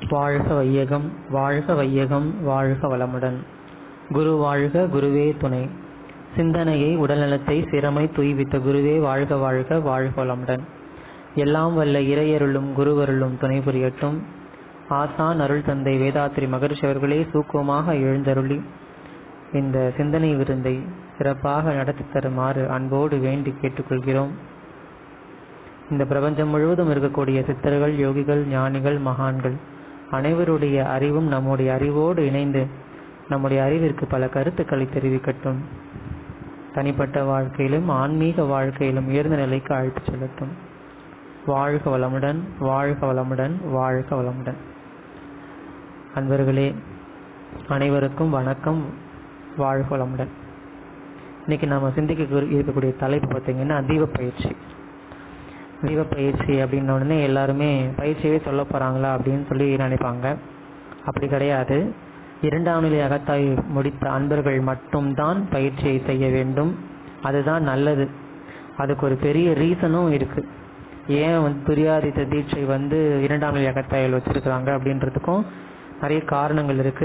வாழ்க வையகம் வாழ்க வையகம் வாழ்க வளமுடன் குரு வாழ்க குருவே துணை சிந்தனையை உடல்நலத்தை சிரமை துய்வித்த குருவே வாழ்க வாழ்க வாழ்க வளமுடன் எல்லாம் வல்ல இறையருளும் குருவருளும் துணை புரியட்டும் ஆசான் அருள் தந்தை வேதாத்திரி மகர்ஷி அவர்களே சூக்குவமாக எழுந்தருளி இந்த சிந்தனை விருந்தை சிறப்பாக நடத்தி தருமாறு அன்போடு வேண்டி கேட்டுக்கொள்கிறோம் இந்த பிரபஞ்சம் முழுவதும் இருக்கக்கூடிய சித்தர்கள் யோகிகள் ஞானிகள் மகான்கள் அனைவருடைய அறிவும் நம்முடைய அறிவோடு இணைந்து நம்முடைய அறிவிற்கு பல கருத்துக்களை தெரிவிக்கட்டும் தனிப்பட்ட வாழ்க்கையிலும் ஆன்மீக வாழ்க்கையிலும் உயர்ந்த நிலைக்கு அழைத்து செல்லட்டும் வாழ்க வளமுடன் வாழ்க வளமுடன் வாழ்க வளமுடன் அன்பர்களே அனைவருக்கும் வணக்கம் வாழ்க வளமுடன் இன்னைக்கு நாம சிந்திக்க இருக்கக்கூடிய தலைப்பு பார்த்தீங்கன்னா தீப பயிற்சி தீப பயிற்சி அப்படின்ன உடனே எல்லாருமே பயிற்சியவே சொல்ல போறாங்களா அப்படின்னு சொல்லி நினைப்பாங்க அப்படி கிடையாது இரண்டாம் நிலை அகத்தாய் முடித்த அன்பர்கள் மட்டும்தான் பயிற்சியை செய்ய வேண்டும் அதுதான் நல்லது அதுக்கு ஒரு பெரிய ரீசனும் இருக்கு ஏன் வந்து துரியாதித்த தீட்சை வந்து இரண்டாம் நிலை அகத்தாயில் வச்சிருக்கிறாங்க அப்படின்றதுக்கும் நிறைய காரணங்கள் இருக்கு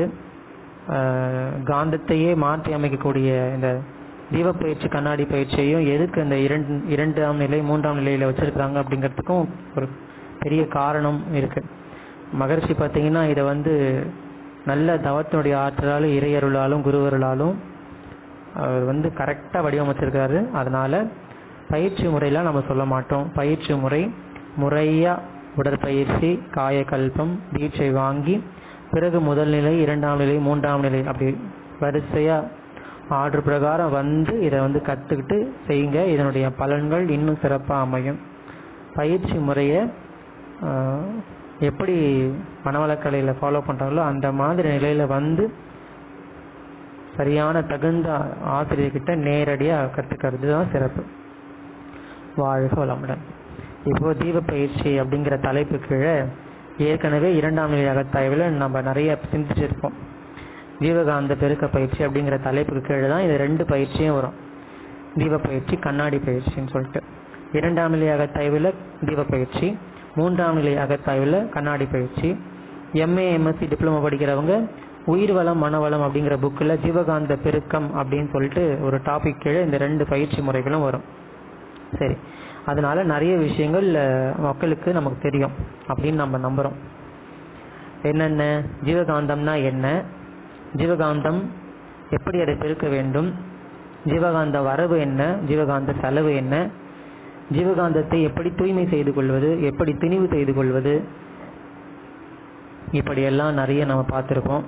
காந்தத்தையே மாற்றி அமைக்கக்கூடிய இந்த தீப பயிற்சி கண்ணாடி பயிற்சியையும் எதுக்கு இந்த இரண்டு இரண்டாம் நிலை மூன்றாம் நிலையில வச்சிருக்கிறாங்க அப்படிங்கிறதுக்கும் ஒரு பெரிய காரணம் இருக்கு மகர்ஷி பார்த்தீங்கன்னா இதை வந்து நல்ல தவத்தினுடைய ஆற்றலாலும் இறையருளாலும் குருவருளாலும் அவர் வந்து கரெக்டாக வடிவமைச்சிருக்காரு அதனால பயிற்சி முறையெல்லாம் நம்ம சொல்ல மாட்டோம் பயிற்சி முறை முறையா உடற்பயிற்சி காயக்கல்பம் தீட்சை வாங்கி பிறகு முதல் நிலை இரண்டாம் நிலை மூன்றாம் நிலை அப்படி வரிசையா ஆர்டர் பிரகாரம் வந்து இதை வந்து கற்றுக்கிட்டு செய்யுங்க இதனுடைய பலன்கள் இன்னும் சிறப்பாக அமையும் பயிற்சி முறையை எப்படி மனவளக்கலையில் ஃபாலோ பண்ணுறாங்களோ அந்த மாதிரி நிலையில் வந்து சரியான தகுந்த ஆசிரியர்கிட்ட நேரடியாக கற்றுக்கிறது தான் சிறப்பு வாழ்க வளமுடன் இப்போ தீப பயிற்சி அப்படிங்கிற தலைப்பு கீழே ஏற்கனவே இரண்டாம் நிலை அகத்தாய்வில் நம்ம நிறைய சிந்திச்சிருப்போம் ஜீவகாந்த பெருக்க பயிற்சி அப்படிங்கிற தலைப்புக்கு கீழே தான் இது ரெண்டு பயிற்சியும் வரும் தீப பயிற்சி கண்ணாடி பயிற்சின்னு சொல்லிட்டு இரண்டாம் நிலை அகத்தாய்வில் தீப பயிற்சி மூன்றாம் நிலை அகத்தாய்வில் கண்ணாடி பயிற்சி எம்ஏ எம்எஸ்சி டிப்ளமோ படிக்கிறவங்க உயிர் வளம் மனவளம் அப்படிங்கிற புக்கில் ஜீவகாந்த பெருக்கம் அப்படின்னு சொல்லிட்டு ஒரு டாபிக் கீழே இந்த ரெண்டு பயிற்சி முறைகளும் வரும் சரி அதனால நிறைய விஷயங்கள் மக்களுக்கு நமக்கு தெரியும் அப்படின்னு நம்ம நம்புறோம் என்னென்ன ஜீவகாந்தம்னா என்ன ஜீவகாந்தம் எப்படி அதை பெருக்க வேண்டும் ஜீவகாந்த வரவு என்ன ஜீவகாந்த செலவு என்ன ஜீவகாந்தத்தை எப்படி தூய்மை செய்து கொள்வது எப்படி திணிவு செய்து கொள்வது இப்படியெல்லாம் நிறைய நம்ம பார்த்துருக்கோம்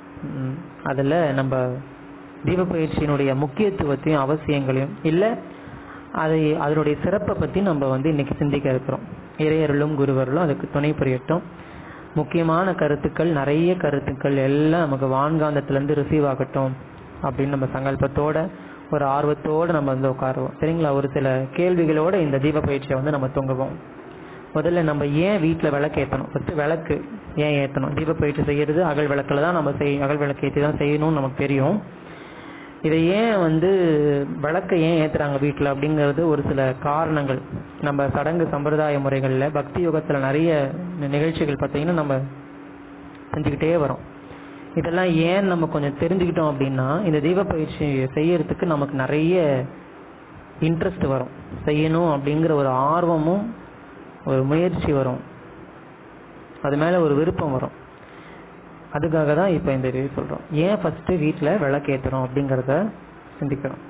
அதில் நம்ம தீப பயிற்சியினுடைய முக்கியத்துவத்தையும் அவசியங்களையும் இல்லை அதை அதனுடைய சிறப்பை பற்றி நம்ம வந்து இன்னைக்கு சிந்திக்க இருக்கிறோம் இறையருளும் குருவருளும் அதுக்கு துணை புரியட்டும் முக்கியமான கருத்துக்கள் நிறைய கருத்துக்கள் எல்லாம் நமக்கு வான்காந்தத்திலேருந்து ரிசீவ் ஆகட்டும் அப்படின்னு நம்ம சங்கல்பத்தோட ஒரு ஆர்வத்தோடு நம்ம வந்து உட்காருவோம் சரிங்களா ஒரு சில கேள்விகளோட இந்த தீப பயிற்சியை வந்து நம்ம தொங்குவோம் முதல்ல நம்ம ஏன் வீட்டில் விளக்கு ஏற்றணும் ஃபஸ்ட்டு விளக்கு ஏன் ஏற்றணும் தீப பயிற்சி செய்யறது அகல் விளக்கில் தான் நம்ம செய் அகல் விளக்கு ஏற்றி தான் செய்யணும்னு நமக்கு தெரியும் இதை ஏன் வந்து விளக்கை ஏன் ஏற்றுறாங்க வீட்டில் அப்படிங்கிறது ஒரு சில காரணங்கள் நம்ம சடங்கு சம்பிரதாய முறைகளில் பக்தி யுகத்தில் நிறைய நிகழ்ச்சிகள் பார்த்தீங்கன்னா நம்ம செஞ்சுக்கிட்டே வரோம் இதெல்லாம் ஏன் நம்ம கொஞ்சம் தெரிஞ்சுக்கிட்டோம் அப்படின்னா இந்த தீப பயிற்சி செய்யறதுக்கு நமக்கு நிறைய இன்ட்ரெஸ்ட் வரும் செய்யணும் அப்படிங்கிற ஒரு ஆர்வமும் ஒரு முயற்சி வரும் அது மேலே ஒரு விருப்பம் வரும் அதுக்காக தான் இப்போ இந்த இது சொல்கிறோம் ஏன் ஃபஸ்ட்டு வீட்டில் விளக்கேற்றுறோம் அப்படிங்கிறத சிந்திக்கிறோம்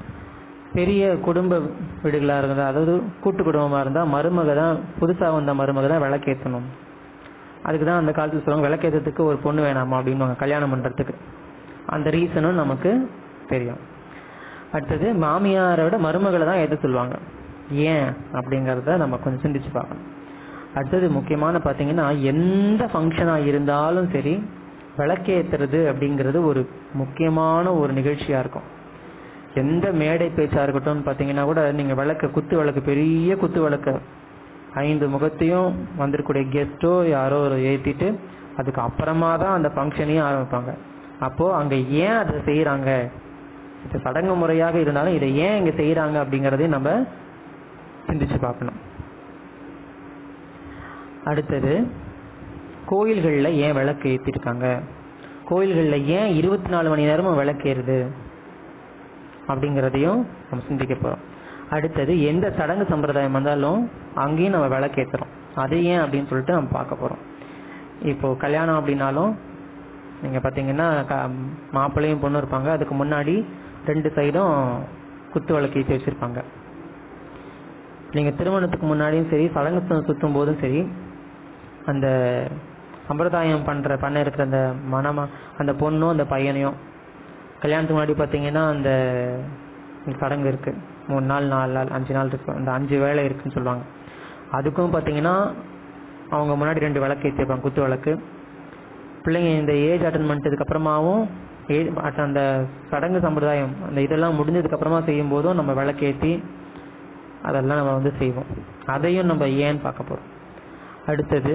பெரிய குடும்ப வீடுகளாக இருந்தால் அதாவது கூட்டு குடும்பமாக இருந்தால் மருமக தான் புதுசாக வந்த மருமக தான் விளக்கேற்றணும் அதுக்கு தான் அந்த காலத்தில் சொல்லுவாங்க விளக்கேற்றத்துக்கு ஒரு பொண்ணு வேணாமா அப்படின்னு கல்யாணம் பண்ணுறதுக்கு அந்த ரீசனும் நமக்கு தெரியும் அடுத்தது மாமியாரை விட மருமகளை தான் ஏற்ற சொல்லுவாங்க ஏன் அப்படிங்கிறத நம்ம கொஞ்சம் சிந்திச்சு பார்க்கணும் அடுத்தது முக்கியமான பார்த்தீங்கன்னா எந்த ஃபங்க்ஷனாக இருந்தாலும் சரி விளக்கேற்றுறது அப்படிங்கிறது ஒரு முக்கியமான ஒரு நிகழ்ச்சியாக இருக்கும் எந்த மேடை பேச்சாக இருக்கட்டும் பார்த்தீங்கன்னா கூட நீங்கள் விளக்கு குத்து விளக்கு பெரிய குத்து விளக்கு ஐந்து முகத்தையும் வந்திருக்கக்கூடிய கெஸ்ட்டோ யாரோ ஒரு ஏற்றிட்டு அதுக்கு அப்புறமா தான் அந்த ஃபங்க்ஷனையும் ஆரம்பிப்பாங்க அப்போது அங்கே ஏன் அதை செய்கிறாங்க இது சடங்கு முறையாக இருந்தாலும் இதை ஏன் இங்கே செய்கிறாங்க அப்படிங்கிறதையும் நம்ம சிந்திச்சு பார்க்கணும் அடுத்தது கோயில்களில் ஏன் விளக்கு ஏற்றிருக்காங்க கோயில்களில் ஏன் இருபத்தி நாலு மணி நேரமும் விளக்கு ஏறுது அப்படிங்கிறதையும் நம்ம சிந்திக்க போகிறோம் அடுத்தது எந்த சடங்கு சம்பிரதாயம் வந்தாலும் அங்கேயும் நம்ம விளக்கேற்றுறோம் அது ஏன் அப்படின்னு சொல்லிட்டு நம்ம பார்க்க போகிறோம் இப்போ கல்யாணம் அப்படின்னாலும் நீங்கள் பார்த்தீங்கன்னா க மாப்பிள்ளையும் பொண்ணும் இருப்பாங்க அதுக்கு முன்னாடி ரெண்டு சைடும் குத்து விளக்கு ஏற்றி வச்சுருப்பாங்க நீங்கள் திருமணத்துக்கு முன்னாடியும் சரி சடங்கு சுற்றும் போதும் சரி அந்த சம்பிரதாயம் பண்ணுற பண்ண இருக்கிற அந்த மனமா அந்த பொண்ணும் அந்த பையனையும் கல்யாணத்துக்கு முன்னாடி பார்த்தீங்கன்னா அந்த சடங்கு இருக்குது மூணு நாள் நாலு நாள் அஞ்சு நாள் இருக்கு அந்த அஞ்சு வேலை இருக்குன்னு சொல்லுவாங்க அதுக்கும் பார்த்தீங்கன்னா அவங்க முன்னாடி ரெண்டு விளக்கு ஏற்றிருப்பாங்க குத்து விளக்கு பிள்ளைங்க இந்த ஏஜ் அட்டன் பண்ணிட்டதுக்கு அப்புறமாவும் ஏஜ் அந்த சடங்கு சம்பிரதாயம் அந்த இதெல்லாம் முடிஞ்சதுக்கு அப்புறமா செய்யும் போதும் நம்ம விளக்கேற்றி அதெல்லாம் நம்ம வந்து செய்வோம் அதையும் நம்ம ஏன்னு பார்க்க போகிறோம் அடுத்தது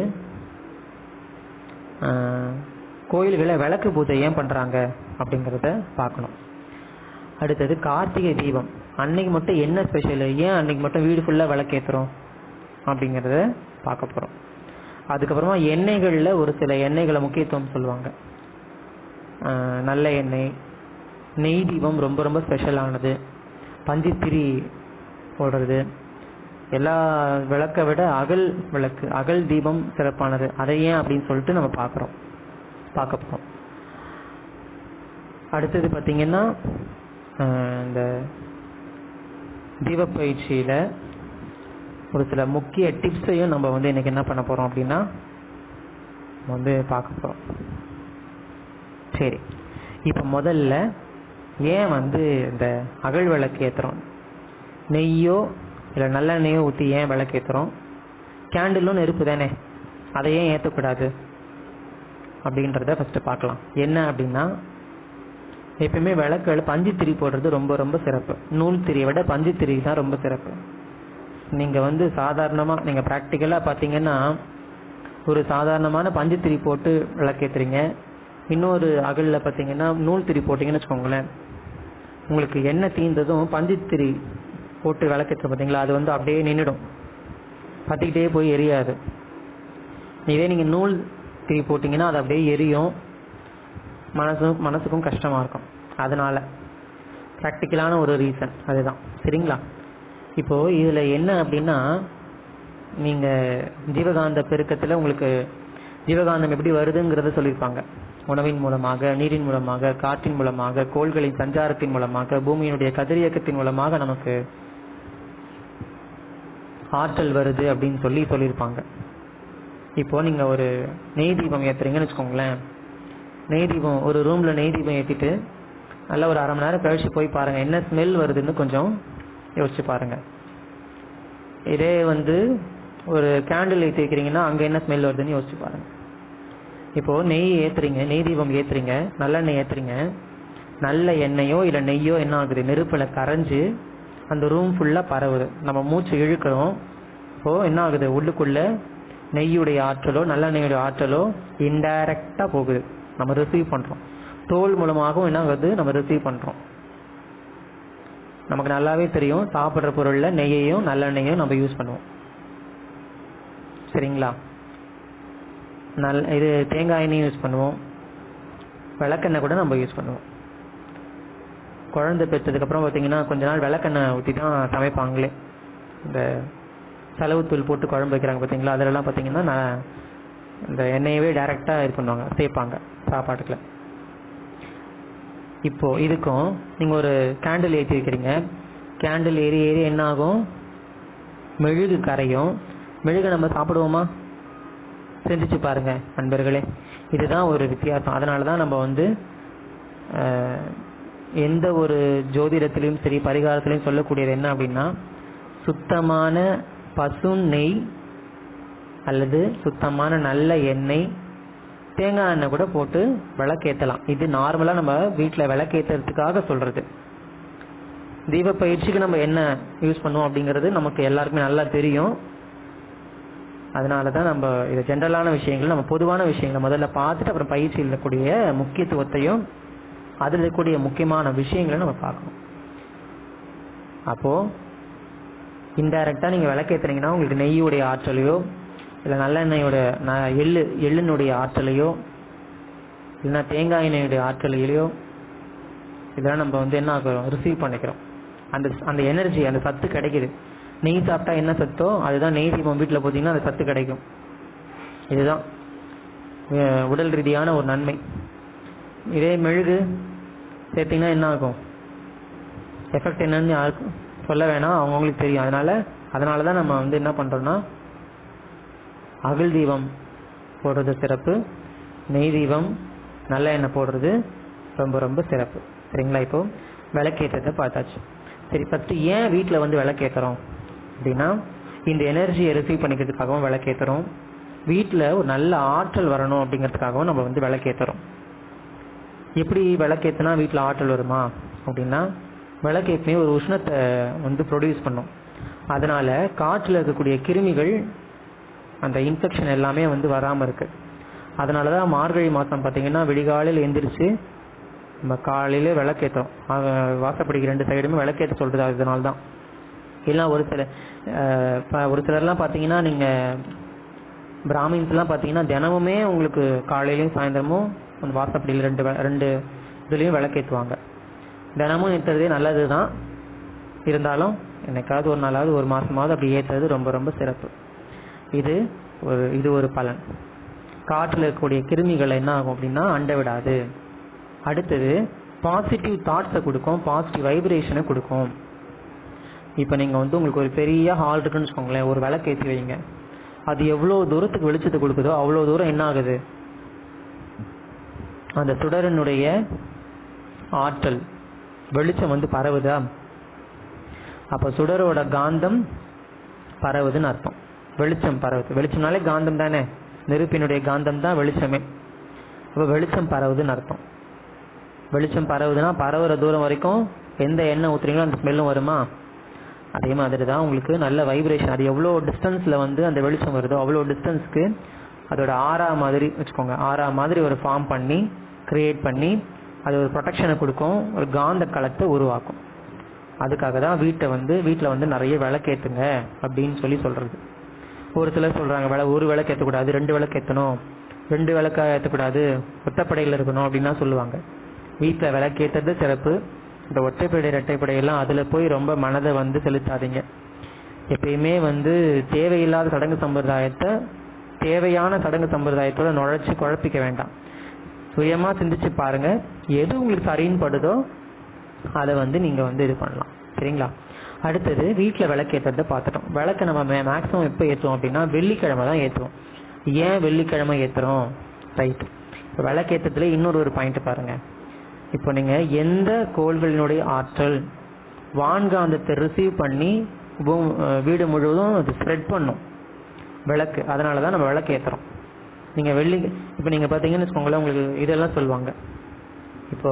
கோயில்களை விளக்கு பூஜை ஏன் பண்ணுறாங்க அப்படிங்கிறத பார்க்கணும் அடுத்தது கார்த்திகை தீபம் அன்னைக்கு மட்டும் என்ன ஸ்பெஷல் ஏன் அன்னைக்கு மட்டும் வீடு ஃபுல்லாக விளக்கேற்றுறோம் அப்படிங்கிறத பார்க்க போகிறோம் அதுக்கப்புறமா எண்ணெய்களில் ஒரு சில எண்ணெய்களை முக்கியத்துவம் சொல்லுவாங்க நல்ல எண்ணெய் நெய் தீபம் ரொம்ப ரொம்ப ஸ்பெஷலானது பஞ்சித்திரி போடுறது எல்லா விளக்கை விட அகல் விளக்கு அகல் தீபம் சிறப்பானது அதை ஏன் அப்படின்னு சொல்லிட்டு நம்ம பார்க்குறோம் பார்க்க போகிறோம் அடுத்தது பார்த்தீங்கன்னா இந்த தீபப்பயிற்சியில் ஒரு சில முக்கிய டிப்ஸையும் நம்ம வந்து இன்னைக்கு என்ன பண்ண போகிறோம் அப்படின்னா வந்து பார்க்க போகிறோம் சரி இப்போ முதல்ல ஏன் வந்து இந்த அகல் விளக்கு ஏற்றுறோம் நெய்யோ இல்லை நல்லெண்ணெயோ ஊற்றி ஏன் விளக்கு ஏற்றுறோம் கேண்டிலும் நெருப்பு தானே அதை ஏன் ஏற்றக்கூடாது அப்படின்றத ஃபஸ்ட்டு பார்க்கலாம் என்ன அப்படின்னா எப்பயுமே விளக்குகள் பஞ்சு திரி போடுறது ரொம்ப ரொம்ப சிறப்பு நூல் திரியை விட பஞ்சு திரி தான் ரொம்ப சிறப்பு நீங்கள் வந்து சாதாரணமாக நீங்கள் ப்ராக்டிக்கலாக பார்த்தீங்கன்னா ஒரு சாதாரணமான பஞ்சு திரி போட்டு விளக்கேற்றுறீங்க இன்னொரு அகலில் பார்த்தீங்கன்னா நூல் திரி போட்டிங்கன்னு வச்சுக்கோங்களேன் உங்களுக்கு எண்ணெய் தீர்ந்ததும் பஞ்சு திரி போட்டு விளக்கேற்ற பார்த்தீங்களா அது வந்து அப்படியே நின்றுடும் பற்றிக்கிட்டே போய் எரியாது இதே நீங்கள் நூல் திரி போட்டிங்கன்னா அது அப்படியே எரியும் மனசும் மனசுக்கும் கஷ்டமாக இருக்கும் அதனால் ப்ராக்டிக்கலான ஒரு ரீசன் அதுதான் சரிங்களா இப்போது இதில் என்ன அப்படின்னா நீங்கள் ஜீவகாந்த பெருக்கத்தில் உங்களுக்கு ஜீவகாந்தம் எப்படி வருதுங்கிறத சொல்லியிருப்பாங்க உணவின் மூலமாக நீரின் மூலமாக காற்றின் மூலமாக கோள்களின் சஞ்சாரத்தின் மூலமாக பூமியினுடைய கதிரியக்கத்தின் மூலமாக நமக்கு ஆற்றல் வருது அப்படின்னு சொல்லி சொல்லியிருப்பாங்க இப்போ நீங்க ஒரு நெய் தீபம் ஏத்துறீங்கன்னு வச்சுக்கோங்களேன் நெய் தீபம் ஒரு ரூம்ல நெய் தீபம் ஏத்திட்டு நல்லா ஒரு அரை மணி நேரம் கழிச்சு போய் பாருங்க என்ன ஸ்மெல் வருதுன்னு கொஞ்சம் யோசிச்சு பாருங்க இதே வந்து ஒரு கேண்டில் ஏற்றி வைக்கிறீங்கன்னா அங்க என்ன ஸ்மெல் வருதுன்னு யோசிச்சு பாருங்க இப்போ நெய் ஏத்துறீங்க நெய் தீபம் ஏத்துறீங்க நல்லெண்ணெய் ஏத்துறீங்க நல்ல எண்ணெயோ இல்ல நெய்யோ என்ன ஆகுது நெருப்புல கரைஞ்சு அந்த ரூம் ஃபுல்லா பரவுது நம்ம மூச்சு இழுக்கிறோம் இப்போ என்ன ஆகுது உள்ளுக்குள்ள நெய்யுடைய ஆற்றலோ நல்லெண்ணெயுடைய ஆற்றலோ இன்டைரக்டா போகுது நம்ம ரிசீவ் பண்றோம் தோல் மூலமாகவும் என்ன ஆகுது நம்ம ரிசீவ் பண்றோம் நமக்கு நல்லாவே தெரியும் சாப்பிட்ற பொருள்ல நெய்யையும் நல்லெண்ணெயும் நம்ம யூஸ் பண்ணுவோம் சரிங்களா நல் இது தேங்காய் எண்ணெயும் யூஸ் பண்ணுவோம் விளக்கெண்ணெய் கூட நம்ம யூஸ் பண்ணுவோம் குழந்தை பெற்றதுக்கப்புறம் பார்த்தீங்கன்னா கொஞ்ச நாள் விளக்கெண்ணெய் ஊற்றி தான் சமைப்பாங்களே இந்த செலவுத்தூள் போட்டு குழம்பு வைக்கிறாங்க பார்த்தீங்களா அதிலலாம் பார்த்தீங்கன்னா நான் இந்த எண்ணெயவே டைரெக்டாக இது பண்ணுவாங்க சேர்ப்பாங்க சாப்பாட்டுக்குள்ள இப்போ இதுக்கும் நீங்கள் ஒரு கேண்டில் ஏற்றி வைக்கிறீங்க கேண்டில் ஏறி ஏறி என்ன ஆகும் மெழுகு கரையும் மெழுகை நம்ம சாப்பிடுவோமா சிந்திச்சு பாருங்க நண்பர்களே இதுதான் ஒரு வித்தியாசம் அதனால தான் நம்ம வந்து எந்த ஒரு ஜோதிடத்திலையும் சரி பரிகாரத்திலையும் சொல்லக்கூடியது என்ன அப்படின்னா சுத்தமான பசு நெய் அல்லது சுத்தமான நல்ல எண்ணெய் தேங்காய் எண்ணெய் கூட போட்டு விளக்கேற்றலாம் இது நார்மலாக நம்ம வீட்டில் விளக்கேற்றுறதுக்காக சொல்றது தீப பயிற்சிக்கு நம்ம என்ன யூஸ் பண்ணுவோம் அப்படிங்கிறது நமக்கு எல்லாருக்குமே நல்லா தெரியும் அதனால தான் நம்ம இது ஜென்ரலான விஷயங்கள் நம்ம பொதுவான விஷயங்களை முதல்ல பார்த்துட்டு அப்புறம் பயிற்சியில் இருக்கக்கூடிய முக்கியத்துவத்தையும் அதில் இருக்கக்கூடிய முக்கியமான விஷயங்களை நம்ம பார்க்கணும் அப்போ இன்டைரக்டா நீங்க விளக்கேத்துறீங்கன்னா உங்களுக்கு நெய்யுடைய ஆற்றலையோ இல்லை நல்லெண்ணெயோட ந- எள்ளு எள்ளினுடைய ஆற்றலையோ இல்லைன்னா தேங்காய் எண்ணெயுடைய ஆற்றலையோ இதெல்லாம் நம்ம வந்து என்ன ஆகுறோம் ரிசீவ் பண்ணிக்கிறோம் அந்த அந்த எனர்ஜி அந்த சத்து கிடைக்குது நெய் சாப்பிட்டா என்ன சத்தோ அதுதான் நெய் தீபம் வீட்டில் போட்டிங்கன்னா அந்த சத்து கிடைக்கும் இதுதான் அஹ், உடல் ரீதியான ஒரு நன்மை இதே மெழுகு சேர்த்தீங்கன்னா என்ன ஆகும் எஃபெக்ட் என்னன்னு யாருக்கும் சொல்ல வேணாம் அவங்கவுங்களுக்கு தெரியும் அதனால அதனால தான் நம்ம வந்து என்ன பண்றோம்னா அகல் தீபம் போடுறது சிறப்பு நெய் தீபம் நல்ல எண்ணெய் போடுறது ரொம்ப ரொம்ப சிறப்பு சரிங்களா இப்போ விளக்கேற்றத்தை பார்த்தாச்சு சரி ஃபர்ஸ்ட் ஏன் வீட்டில் வந்து விளக்கேற்றுறோம் அப்படின்னா இந்த எனர்ஜியை ரிசீவ் பண்ணிக்கிறதுக்காகவும் விளக்கேற்றுறோம் வீட்டில் ஒரு நல்ல ஆற்றல் வரணும் அப்படிங்கிறதுக்காகவும் நம்ம வந்து விளக்கேற்றுறோம் எப்படி விளக்கேற்றினா வீட்டில் ஆற்றல் வருமா அப்படின்னா விளக்கு எப்பயுமே ஒரு உஷ்ணத்தை வந்து ப்ரொடியூஸ் பண்ணும் அதனால காற்றில் இருக்கக்கூடிய கிருமிகள் அந்த இன்ஃபெக்ஷன் எல்லாமே வந்து வராமல் இருக்கு அதனால தான் மார்கழி மாதம் பார்த்தீங்கன்னா விடிகாலையில் எந்திரிச்சு நம்ம காலையில விளக்கேற்றோம் வாசப்படிக்கு ரெண்டு சைடுமே விளக்கேற்ற சொல்றது அதனால தான் இல்லை ஒரு சில அஹ், ப- ஒரு சிலர்லாம் பார்த்தீங்கன்னா நீங்கள் பிராமின்ஸ்லாம் பார்த்தீங்கன்னா தினமுமே உங்களுக்கு காலையிலயும் சாயந்தரமும் அந்த வாசப்படியில் ரெண்டு வெ- ரெண்டு இதுலேயும் விளக்கேற்றுவாங்க தினமும் ஏற்றுறதே நல்லது தான் இருந்தாலும் என்னைக்காவது ஒரு நாளாவது ஒரு மாசமாவது அப்படி ஏற்றுறது ரொம்ப ரொம்ப சிறப்பு இது ஒரு இது ஒரு பலன் காற்றில் இருக்கக்கூடிய கிருமிகள் என்ன ஆகும் அப்படின்னா அண்ட விடாது அடுத்தது பாசிட்டிவ் தாட்ஸை கொடுக்கும் பாசிட்டிவ் வைப்ரேஷனை கொடுக்கும் இப்போ நீங்கள் வந்து உங்களுக்கு ஒரு பெரிய ஹால் இருக்குன்னு வச்சுக்கோங்களேன் ஒரு விளக்கு ஏற்றி வைங்க அது எவ்வளோ தூரத்துக்கு வெளிச்சத்தை கொடுக்குதோ அவ்வளோ தூரம் என்ன ஆகுது அந்த சுடரினுடைய ஆற்றல் வெளிச்சம் வந்து பரவுதா அப்போ சுடரோட காந்தம் பரவுதுன்னு அர்த்தம் வெளிச்சம் பரவுது வெளிச்சம்னாலே காந்தம் தானே நெருப்பினுடைய காந்தம் தான் வெளிச்சமே அப்போ வெளிச்சம் பரவுதுன்னு அர்த்தம் வெளிச்சம் பரவுதுன்னா பரவுற தூரம் வரைக்கும் எந்த எண்ணெய் ஊத்துறீங்களோ அந்த ஸ்மெல்லும் வருமா அதே மாதிரி தான் உங்களுக்கு நல்ல வைப்ரேஷன் அது எவ்வளோ டிஸ்டன்ஸில் வந்து அந்த வெளிச்சம் வருதோ அவ்வளோ டிஸ்டன்ஸ்க்கு அதோட ஆறா மாதிரி வச்சுக்கோங்க ஆறா மாதிரி ஒரு ஃபார்ம் பண்ணி கிரியேட் பண்ணி அது ஒரு ப்ரொடெக்ஷனை கொடுக்கும் ஒரு காந்த களத்தை உருவாக்கும் அதுக்காக தான் வீட்டை வந்து வீட்டில் வந்து நிறைய விளக்கேத்துங்க அப்படின்னு சொல்லி சொல்றது ஒரு சிலர் சொல்றாங்க விள ஒரு விளக்கு ஏற்றக்கூடாது ரெண்டு விளக்கு ஏற்றணும் ரெண்டு விளக்கா ஏற்றக்கூடாது ஒத்தப்படையில் இருக்கணும் அப்படின்னா சொல்லுவாங்க வீட்டில் விளக்கேற்றுறது சிறப்பு இந்த ஒற்றைப்படை இரட்டைப்படை எல்லாம் அதில் போய் ரொம்ப மனதை வந்து செலுத்தாதீங்க எப்பயுமே வந்து தேவையில்லாத சடங்கு சம்பிரதாயத்தை தேவையான சடங்கு சம்பிரதாயத்தோட நுழைச்சு குழப்பிக்க வேண்டாம் சுயமா சிந்திச்சு பாருங்க எது உங்களுக்கு சரின்னு படுதோ அதை வந்து நீங்க வந்து இது பண்ணலாம் சரிங்களா அடுத்தது வீட்டில் விளக்கேற்றதை பார்த்துட்டோம் விளக்கை நம்ம மேக்ஸிமம் எப்போ ஏற்றுவோம் அப்படின்னா வெள்ளிக்கிழமை தான் ஏற்றுவோம் ஏன் வெள்ளிக்கிழமை ஏற்றுறோம் ரைட் இப்போ விளக்கேற்றத்துல இன்னொரு ஒரு பாயிண்ட் பாருங்க இப்போ நீங்க எந்த கோள்களினுடைய ஆற்றல் வான்காந்தத்தை ரிசீவ் பண்ணி பூ- அஹ் வீடு முழுவதும் அது ஸ்ப்ரெட் பண்ணும் விளக்கு அதனால தான் நம்ம விளக்கு ஏற்றுறோம் நீங்க வெள்ளி இப்போ நீங்க பார்த்தீங்கன்னு வச்சுக்கோங்களேன் உங்களுக்கு இதெல்லாம் சொல்லுவாங்க இப்போ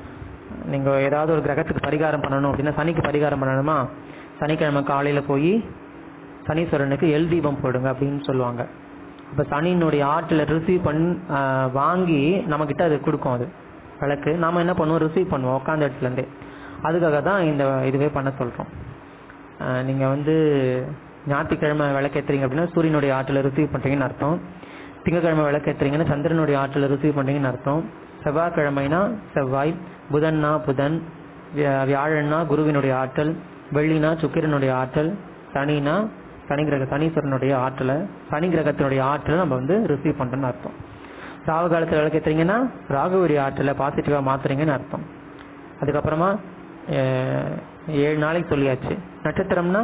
நீங்க ஏதாவது ஒரு கிரகத்துக்கு பரிகாரம் பண்ணணும் அப்படின்னா சனிக்கு பரிகாரம் பண்ணணுமா சனிக்கிழமை காலையில போய் சனீஸ்வரனுக்கு எல் தீபம் போடுங்க அப்படின்னு சொல்லுவாங்க அப்ப சனியினுடைய ஆற்றலை ரிசீவ் பண் ஆஹ் வாங்கி நம்ம கிட்ட அது கொடுக்கும் அது விளக்கு நாம என்ன பண்ணுவோம் ரிசீவ் பண்ணுவோம் உட்காந்த இடத்துல இருந்தே அதுக்காக தான் இந்த இதுவே பண்ண சொல்றோம் ஆஹ் நீங்க வந்து ஞாயிற்றுக்கிழமை விளக்கேத்துறீங்க அப்படின்னா சூரியனுடைய ஆற்றலை ரிசீவ் பண்றீங்கன்னு அர்த்தம் திங்கக்கிழமை விளக்கேத்துறீங்கன்னா சந்திரனுடைய ஆற்றலை ரிசீவ் பண்றீங்கன்னு அர்த்தம் செவ்வாய்க்கிழமைனா செவ்வாய் புதன்னா புதன் வியா- வியாழன்னா குருவினுடைய ஆற்றல் வெள்ளினா சுக்கிரனுடைய ஆற்றல் சனினா சனி கிரக சனீஸ்வரனுடைய ஆற்றலை சனி கிரகத்தினுடைய ஆற்றலை நம்ம வந்து ரிசீவ் பண்றோம்னு அர்த்தம் ராகு காலத்தில் விளக்கேத்துறீங்கன்னா ராகுவுடைய ஆற்றலை பாசிட்டிவா மாத்துறீங்கன்னு அர்த்தம் அதுக்கப்புறமா அஹ், ஏழு நாளைக்கு சொல்லியாச்சு நட்சத்திரம்னா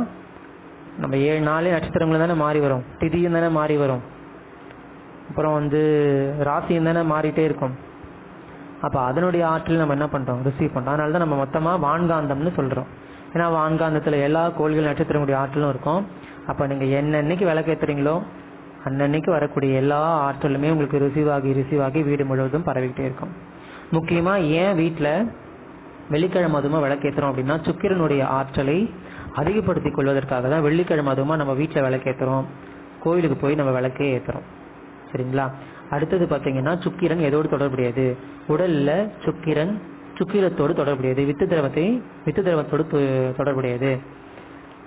நம்ம ஏழு நாளே நட்சத்திரங்கள் தானே மாறி வரும் திதியும் தானே மாறி வரும் அப்புறம் வந்து ராசியும் தானே மாறிட்டே இருக்கும் அப்ப அதனுடைய ஆற்றல் நம்ம என்ன பண்றோம் ரிசீவ் பண்றோம் அதனால தான் நம்ம மொத்தமா வான்காந்தம்னு சொல்றோம் ஏன்னா வான்காந்தத்துல எல்லா கோள்கள் நட்சத்திரங்களுடைய ஆற்றலும் இருக்கும் அப்ப நீங்க என்னன்னைக்கு விளக்கேத்துறீங்களோ அன்னன்னைக்கு வரக்கூடிய எல்லா ஆற்றலுமே உங்களுக்கு ரிசீவ் ஆகி ரிசீவ் ஆகி வீடு முழுவதும் பரவிக்கிட்டே இருக்கும் முக்கியமா ஏன் வீட்ல வெள்ளிக்கிழமை அதுமா விளக்கேத்துறோம் அப்படின்னா சுக்கிரனுடைய ஆற்றலை அதிகப்படுத்திக் கொள்வதற்காக தான் வெள்ளிக்கிழமை அதுமா நம்ம வீட்டில் விளக்கேத்துறோம் கோயிலுக்கு போய் நம்ம விளக்கே ஏத்துறோம் சரிங்களா அடுத்தது பாத்தீங்கன்னா சுக்கிரன் எதோடு தொடர்புடையது உடல்ல சுக்கிரன் சுக்கிரத்தோடு தொடர்புடையது வித்து திரவத்தை வித்து திரவத்தோடு து- தொடர்புடையது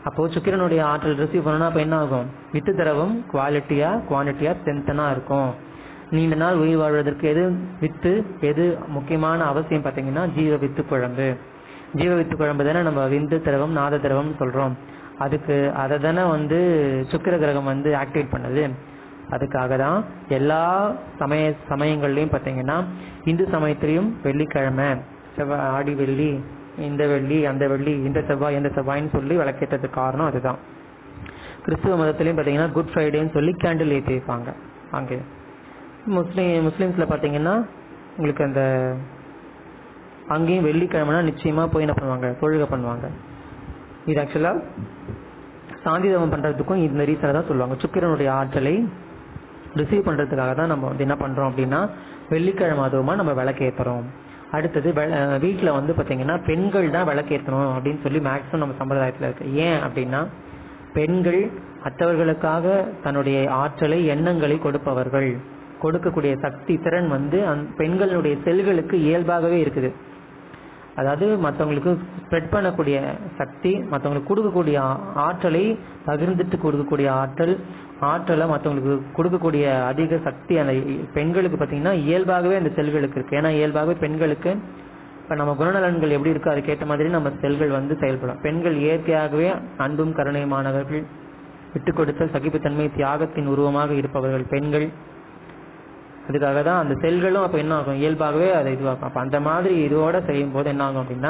அப்போ சுக்கிரனுடைய ஆற்றல் ரிசீவ் பண்ணணும் அப்ப என்ன ஆகும் வித்து திரவம் குவாலிட்டியா குவான்டிட்டியா ஸ்ட்ரென்த்தனா இருக்கும் நீண்ட நாள் உயிர் வாழ்வதற்கு எது வித்து எது முக்கியமான அவசியம் பார்த்தீங்கன்னா ஜீவ வித்து குழம்பு ஜீவ வித்து குழம்பு தானே நம்ம விந்து திரவம் நாத திரவம் சொல்றோம் அதுக்கு அதை தானே வந்து சுக்கிர கிரகம் வந்து ஆக்டிவேட் பண்ணுது அதுக்காக தான் எல்லா சமய சமயங்கள்லையும் பார்த்தீங்கன்னா இந்து சமயத்திலையும் வெள்ளிக்கிழமை செவ்வாய் ஆடி வெள்ளி இந்த வெள்ளி அந்த வெள்ளி இந்த செவ்வாய் இந்த செவ்வாய்ன்னு சொல்லி விளக்கேற்றதுக்கு காரணம் அதுதான் கிறிஸ்துவ மதத்திலையும் பார்த்தீங்கன்னா குட் ஃப்ரைடேன்னு சொல்லி கேண்டில் ஏற்றி வைப்பாங்க அங்கே முஸ்லீம் முஸ்லீம்ஸில் பார்த்தீங்கன்னா உங்களுக்கு அந்த அங்கேயும் வெள்ளிக்கிழமைனா நிச்சயமாக போய் என்ன பண்ணுவாங்க தொழுகை பண்ணுவாங்க இது ஆக்சுவலாக சாந்திதவம் பண்ணுறதுக்கும் இந்த ரீசனை தான் சொல்லுவாங்க சுக்கிரனுடைய ஆற்றலை ரிசீவ் பண்ணுறதுக்காக தான் நம்ம வந்து என்ன பண்ணுறோம் அப்படின்னா வெள்ளிக்கிழமை அதுவுமா நம்ம விளக்கேற்றுறோம் அடுத்தது வீட்டில் வந்து பார்த்தீங்கன்னா பெண்கள் தான் விளக்கேற்றணும் அப்படின்னு சொல்லி மேக்ஸிமம் நம்ம சம்பிரதாயத்தில் இருக்கு ஏன் அப்படின்னா பெண்கள் மற்றவர்களுக்காக தன்னுடைய ஆற்றலை எண்ணங்களை கொடுப்பவர்கள் கொடுக்கக்கூடிய சக்தி திறன் வந்து அந்த பெண்களுடைய செல்களுக்கு இயல்பாகவே இருக்குது அதாவது மற்றவங்களுக்கு ஸ்ப்ரெட் பண்ணக்கூடிய சக்தி மற்றவங்களுக்கு கொடுக்கக்கூடிய ஆற்றலை பகிர்ந்துட்டு கொடுக்கக்கூடிய ஆற்றல் ஆற்றலை மற்றவங்களுக்கு கொடுக்கக்கூடிய அதிக சக்தி அந்த பெண்களுக்கு பார்த்தீங்கன்னா இயல்பாகவே அந்த செல்களுக்கு இருக்கு ஏன்னா இயல்பாகவே பெண்களுக்கு இப்போ நம்ம குணநலன்கள் எப்படி இருக்கோ அதுக்கேற்ற மாதிரி நம்ம செல்கள் வந்து செயல்படும் பெண்கள் இயற்கையாகவே அன்பும் கருணையுமானவர்கள் விட்டு கொடுத்தல் சகிப்புத்தன்மை தியாகத்தின் உருவமாக இருப்பவர்கள் பெண்கள் அதுக்காக தான் அந்த செல்களும் அப்போ என்ன ஆகும் இயல்பாகவே அதை இதுவாகும் அப்போ அந்த மாதிரி இதோட செய்யும் போது என்ன ஆகும் அப்படின்னா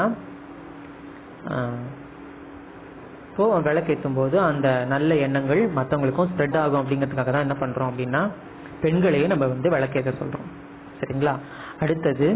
இப்போ விளக்கேற்றும் போது அந்த நல்ல எண்ணங்கள் மற்றவங்களுக்கும் ஸ்ப்ரெட் ஆகும் அப்படிங்கிறதுக்காக தான் என்ன பண்ணுறோம் அப்படின்னா பெண்களையும் நம்ம வந்து விளக்கேற்ற சொல்கிறோம் சரிங்களா அடுத்தது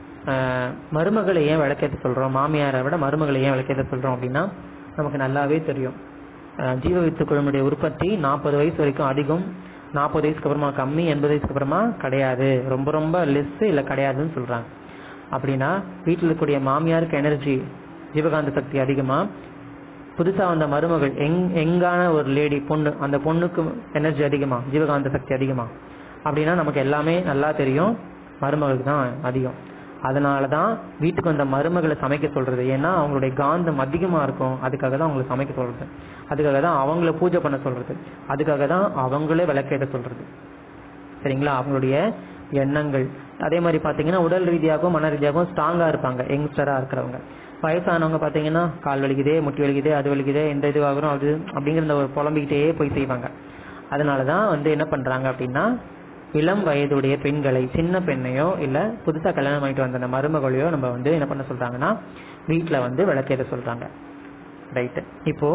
மருமகளை ஏன் விளக்கேற்ற சொல்கிறோம் மாமியாரை விட மருமகளை ஏன் விளக்கேற்ற சொல்கிறோம் அப்படின்னா நமக்கு நல்லாவே தெரியும் ஜீவ வித்து குழம்புடைய உற்பத்தி நாற்பது வயசு வரைக்கும் அதிகம் நாற்பது வயசுக்கு அப்புறமா கம்மி எண்பது வயசுக்கு அப்புறமா கிடையாது ரொம்ப ரொம்ப லெஸ் இல்லை கிடையாதுன்னு சொல்றாங்க அப்படின்னா வீட்டில் இருக்கக்கூடிய மாமியாருக்கு எனர்ஜி ஜீவகாந்த சக்தி அதிகமா புதுசா வந்த மருமகள் எங் எங்கான ஒரு லேடி பொண்ணு அந்த பொண்ணுக்கு எனர்ஜி அதிகமா ஜீவகாந்த சக்தி அதிகமா அப்படின்னா நமக்கு எல்லாமே நல்லா தெரியும் மருமகளுக்கு தான் அதிகம் அதனால தான் வீட்டுக்கு வந்த மருமகளை சமைக்க சொல்றது ஏன்னா அவங்களுடைய காந்தம் அதிகமா இருக்கும் அதுக்காக தான் அவங்களை சமைக்க சொல்றது அதுக்காக தான் அவங்கள பூஜை பண்ண சொல்றது அதுக்காக தான் அவங்களே விளக்கேற்ற சொல்றது சரிங்களா அவங்களுடைய எண்ணங்கள் அதே மாதிரி பாத்தீங்கன்னா உடல் ரீதியாகவும் மன ரீதியாகவும் ஸ்ட்ராங்கா இருப்பாங்க யங்ஸ்டரா இருக்கிறவங்க வயசானவங்க பாத்தீங்கன்னா கால் வலிக்குதே முட்டி வலிக்குதே அது வலிக்குதே எந்த இதுவாகிறோம் அது அப்படிங்கிற ஒரு புலம்பிக்கிட்டே போய் செய்வாங்க அதனாலதான் வந்து என்ன பண்றாங்க அப்படின்னா இளம் வயதுடைய பெண்களை சின்ன பெண்ணையோ இல்ல புதுசா கல்யாணம் பண்ணிட்டு வந்த அந்த மருமகளையோ நம்ம வந்து என்ன பண்ண சொல்றாங்கன்னா வீட்டுல வந்து விளக்கேற்ற சொல்றாங்க ரைட்டு இப்போ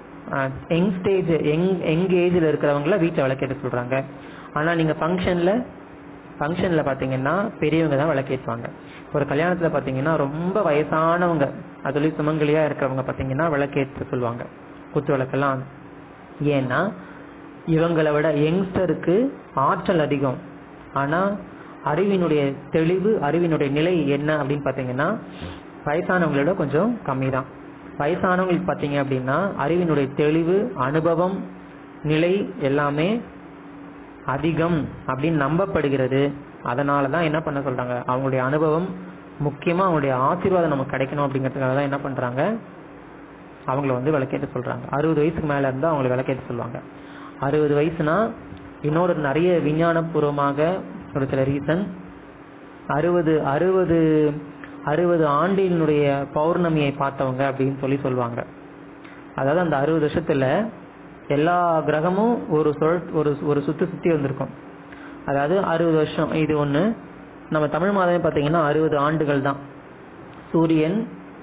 யங் ஸ்டேஜ் யங் யங் ஏஜ்ல இருக்கிறவங்கள வீட்டில் விளக்கேற்ற சொல்றாங்க ஆனா நீங்க ஃபங்க்ஷன்ல ஃபங்க்ஷன்ல பாத்தீங்கன்னா பெரியவங்க தான் விளக்கேற்றுவாங்க ஒரு கல்யாணத்துல பாத்தீங்கன்னா ரொம்ப வயசானவங்க அதுல சுமங்கலியா இருக்கிறவங்க பாத்தீங்கன்னா விளக்கேற்ற சொல்லுவாங்க குத்து விளக்கெல்லாம் ஏன்னா இவங்களை விட யங்ஸ்டருக்கு ஆற்றல் அதிகம் ஆனா அறிவினுடைய தெளிவு அறிவினுடைய நிலை என்ன அப்படின்னு பாத்தீங்கன்னா வயசானவங்களோட கொஞ்சம் கம்மி தான் வயசானவங்களுக்கு பாத்தீங்க அப்படின்னா அறிவினுடைய தெளிவு அனுபவம் நிலை எல்லாமே அதிகம் அப்படின்னு நம்பப்படுகிறது அதனால தான் என்ன பண்ண சொல்றாங்க அவங்களுடைய அனுபவம் முக்கியமா அவங்களுடைய ஆசீர்வாதம் நமக்கு கிடைக்கணும் அப்படிங்கிறதுக்காக தான் என்ன பண்றாங்க அவங்கள வந்து விளக்கேற்ற சொல்றாங்க அறுபது வயசுக்கு மேல இருந்தா அவங்களை விளக்கேற்ற சொல்லுவாங்க அறுபது வயசுனா இன்னொரு நிறைய விஞ்ஞானபூர்வமாக ஒரு சில ரீசன் அறுபது அறுபது அறுபது ஆண்டினுடைய பௌர்ணமியை பார்த்தவங்க அப்படின்னு சொல்லி சொல்லுவாங்க அதாவது அந்த அறுபது வருஷத்துல எல்லா கிரகமும் ஒரு சொல் ஒரு ஒரு சுத்து சுத்தி வந்திருக்கும் அதாவது அறுபது வருஷம் இது ஒண்ணு நம்ம தமிழ் மாதமே பார்த்தீங்கன்னா அறுபது ஆண்டுகள் தான் சூரியன்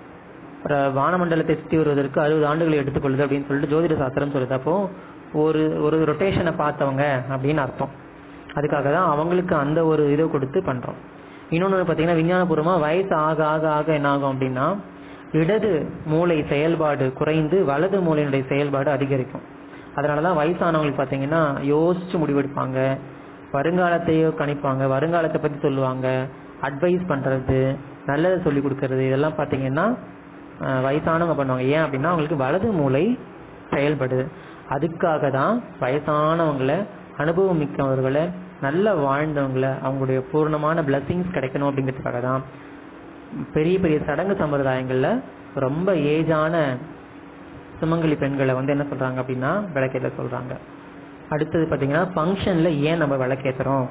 வானமண்டலத்தை சுற்றி வருவதற்கு அறுபது ஆண்டுகள் எடுத்துக்கொள்ளுது அப்படின்னு சொல்லிட்டு ஜோதிட சாஸ்திரம் சொல்லுது அப்போ ஒரு ஒரு ரொட்டேஷனை பார்த்தவங்க அப்படின்னு அர்த்தம் அதுக்காக தான் அவங்களுக்கு அந்த ஒரு இதை கொடுத்து பண்றோம் இன்னொன்று பார்த்தீங்கன்னா விஞ்ஞானபூர்வமா வயசு ஆக ஆக ஆக என்ன ஆகும் அப்படின்னா இடது மூளை செயல்பாடு குறைந்து வலது மூளையினுடைய செயல்பாடு அதிகரிக்கும் அதனாலதான் வயசானவங்களுக்கு பார்த்தீங்கன்னா யோசிச்சு முடிவெடுப்பாங்க வருங்காலத்தையோ கணிப்பாங்க வருங்காலத்தை பத்தி சொல்லுவாங்க அட்வைஸ் பண்றது நல்லதை சொல்லி கொடுக்கறது இதெல்லாம் பார்த்தீங்கன்னா வயசானவங்க பண்ணுவாங்க ஏன் அப்படின்னா அவங்களுக்கு வலது மூளை செயல்படுது அதுக்காக தான் வயசானவங்களை அனுபவம் மிக்கவர்களை நல்ல வாழ்ந்தவங்களை அவங்களுடைய பூர்ணமான பிளஸிங்ஸ் கிடைக்கணும் அப்படிங்கிறதுக்காக தான் பெரிய பெரிய சடங்கு சம்பிரதாயங்கள்ல ரொம்ப ஏஜான சுமங்கலி பெண்களை வந்து என்ன சொல்றாங்க அப்படின்னா விளக்கேற்ற சொல்றாங்க அடுத்தது பாத்தீங்கன்னா ஃபங்க்ஷன்ல ஏன் நம்ம விளக்கேத்துறோம்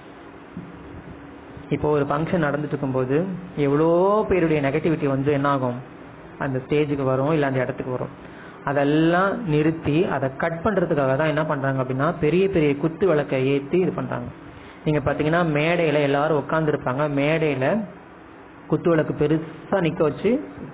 இப்போ ஒரு ஃபங்க்ஷன் நடந்துட்டு இருக்கும்போது எவ்வளோ பேருடைய நெகட்டிவிட்டி வந்து என்ன ஆகும் அந்த ஸ்டேஜுக்கு வரும் இல்லை அந்த இடத்துக்கு வரும் அதெல்லாம் நிறுத்தி அதை கட் பண்றதுக்காக தான் என்ன பண்றாங்க அப்படின்னா பெரிய பெரிய குத்து விளக்கை ஏற்றி இது பண்றாங்க நீங்க பாத்தீங்கன்னா மேடையில எல்லாரும் உட்காந்துருப்பாங்க மேடையில குத்து விளக்கு பெருசா நிக்க வச்சு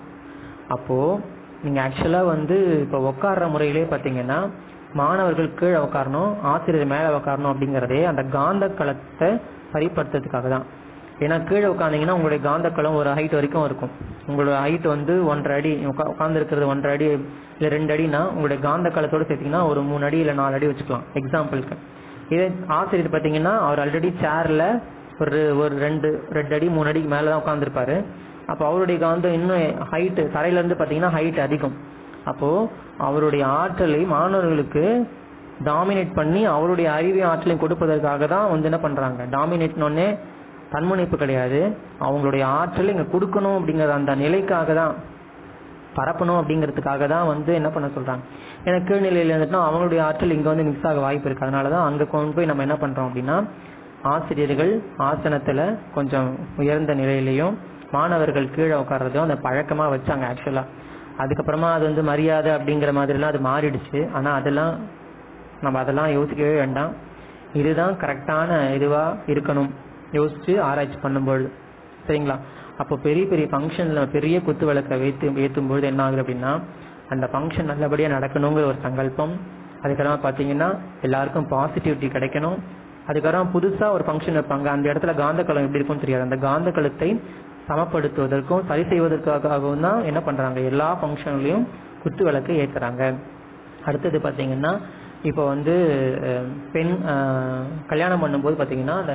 அப்போ நீங்க ஆக்சுவலா வந்து இப்போ உட்கார்ற முறையிலே பாத்தீங்கன்னா மாணவர்கள் கீழே உட்காரணும் ஆசிரியர் மேல உட்காரணும் அப்படிங்கறதே அந்த காந்த களத்தை சரிப்படுத்துறதுக்காக தான் ஏன்னா கீழே உட்காந்தீங்கன்னா உங்களுடைய காந்த களம் ஒரு ஹைட் வரைக்கும் இருக்கும் உங்களோட ஹைட் வந்து ஒன்றரை அடி உட்கார்ந்து இருக்கிறது ஒன்றரை அடி இல்ல ரெண்டு அடினா உங்களுடைய காந்த களத்தோட சேர்த்தீங்கன்னா ஒரு மூணு அடி இல்ல நாலு அடி வச்சுக்கலாம் எக்ஸாம்பிளுக்கு இதே ஆசிரியர் பாத்தீங்கன்னா அவர் ஆல்ரெடி சேர்ல ஒரு ஒரு ரெண்டு ரெண்டு அடி மூணு அடிக்கு மேல தான் உட்காந்துருப்பாரு அப்போ அவருடைய காந்தம் இன்னும் ஹைட் தரையில இருந்து பாத்தீங்கன்னா ஹைட் அதிகம் அப்போ அவருடைய ஆற்றலை மாணவர்களுக்கு டாமினேட் பண்ணி அவருடைய அறிவையும் ஆற்றலையும் கொடுப்பதற்காக தான் வந்து என்ன பண்றாங்க டாமினேட்னோடனே தன்முனைப்பு கிடையாது அவங்களுடைய ஆற்றல் இங்க கொடுக்கணும் அப்படிங்கிற அந்த நிலைக்காக தான் பரப்பணும் அப்படிங்கிறதுக்காக தான் வந்து என்ன பண்ண சொல்றாங்க ஏன்னா கீழ்நிலையில இருந்துட்டுனா அவங்களுடைய ஆற்றல் இங்க வந்து மிக்ஸ் ஆக வாய்ப்பு இருக்கு அதனால தான் அங்க கொண்டு போய் நம்ம என்ன பண்றோம் அப்படின்னா ஆசிரியர்கள் ஆசனத்துல கொஞ்சம் உயர்ந்த நிலையிலையும் மாணவர்கள் கீழே உட்கார்றதும் அந்த பழக்கமா வச்சாங்க ஆக்சுவலா அதுக்கப்புறமா அது வந்து மரியாதை அப்படிங்கிற மாதிரிலாம் அது மாறிடுச்சு ஆனா அதெல்லாம் நம்ம அதெல்லாம் யோசிக்கவே வேண்டாம் இதுதான் கரெக்டான இதுவா இருக்கணும் யோசிச்சு ஆராய்ச்சி பண்ணும்பொழுது சரிங்களா அப்போ பெரிய பெரிய ஃபங்க்ஷன்ல பெரிய குத்து விளக்கை வைத்து ஏற்றும் பொழுது என்ன ஆகுது அப்படின்னா அந்த ஃபங்க்ஷன் நல்லபடியா நடக்கணுங்கிற ஒரு சங்கல்பம் அதுக்கப்புறமா பாத்தீங்கன்னா எல்லாருக்கும் பாசிட்டிவிட்டி கிடைக்கணும் அதுக்கப்புறம் புதுசா ஒரு ஃபங்க்ஷன் வைப்பாங்க அந்த இடத்துல காந்த களம் எப்படி இருக்கும்னு தெரியாது அந்த காந்த களத்தை சமப்படுத்துவதற்கும் சரி செய்வதற்காகவும் தான் என்ன பண்றாங்க எல்லா ஃபங்க்ஷன்லயும் குத்து விளக்கு ஏத்துறாங்க அடுத்தது பாத்தீங்கன்னா இப்போ வந்து அஹ், பெண் அஹ், கல்யாணம் பண்ணும்போது பாத்தீங்கன்னா அந்த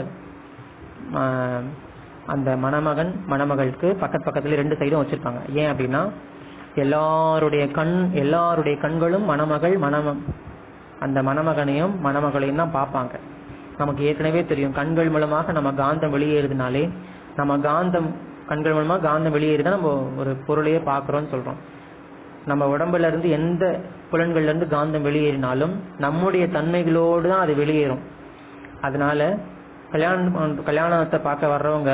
ஆஹ், அந்த மணமகன் மணமகளுக்கு பக்கத்து பக்கத்துல ரெண்டு சைடும் வச்சிருப்பாங்க ஏன் அப்படின்னா எல்லாருடைய கண் எல்லாருடைய கண்களும் மணமகள் மணம அந்த மணமகனையும் மணமகளையும் தான் பார்ப்பாங்க நமக்கு ஏற்கனவே தெரியும் கண்கள் மூலமாக நம்ம காந்தம் வெளியேறுதுனாலே நம்ம காந்தம் கண்கள் மூலமா காந்தம் வெளியேறுதா நம்ம ஒரு பொருளையே பார்க்கறோம்னு சொல்றோம் நம்ம உடம்புல இருந்து எந்த புலன்கள்ல இருந்து காந்தம் வெளியேறினாலும் நம்முடைய தன்மைகளோடு தான் அது வெளியேறும் அதனால கல்யாணம் பண்ற- கல்யாணத்தை பார்க்க வர்றவங்க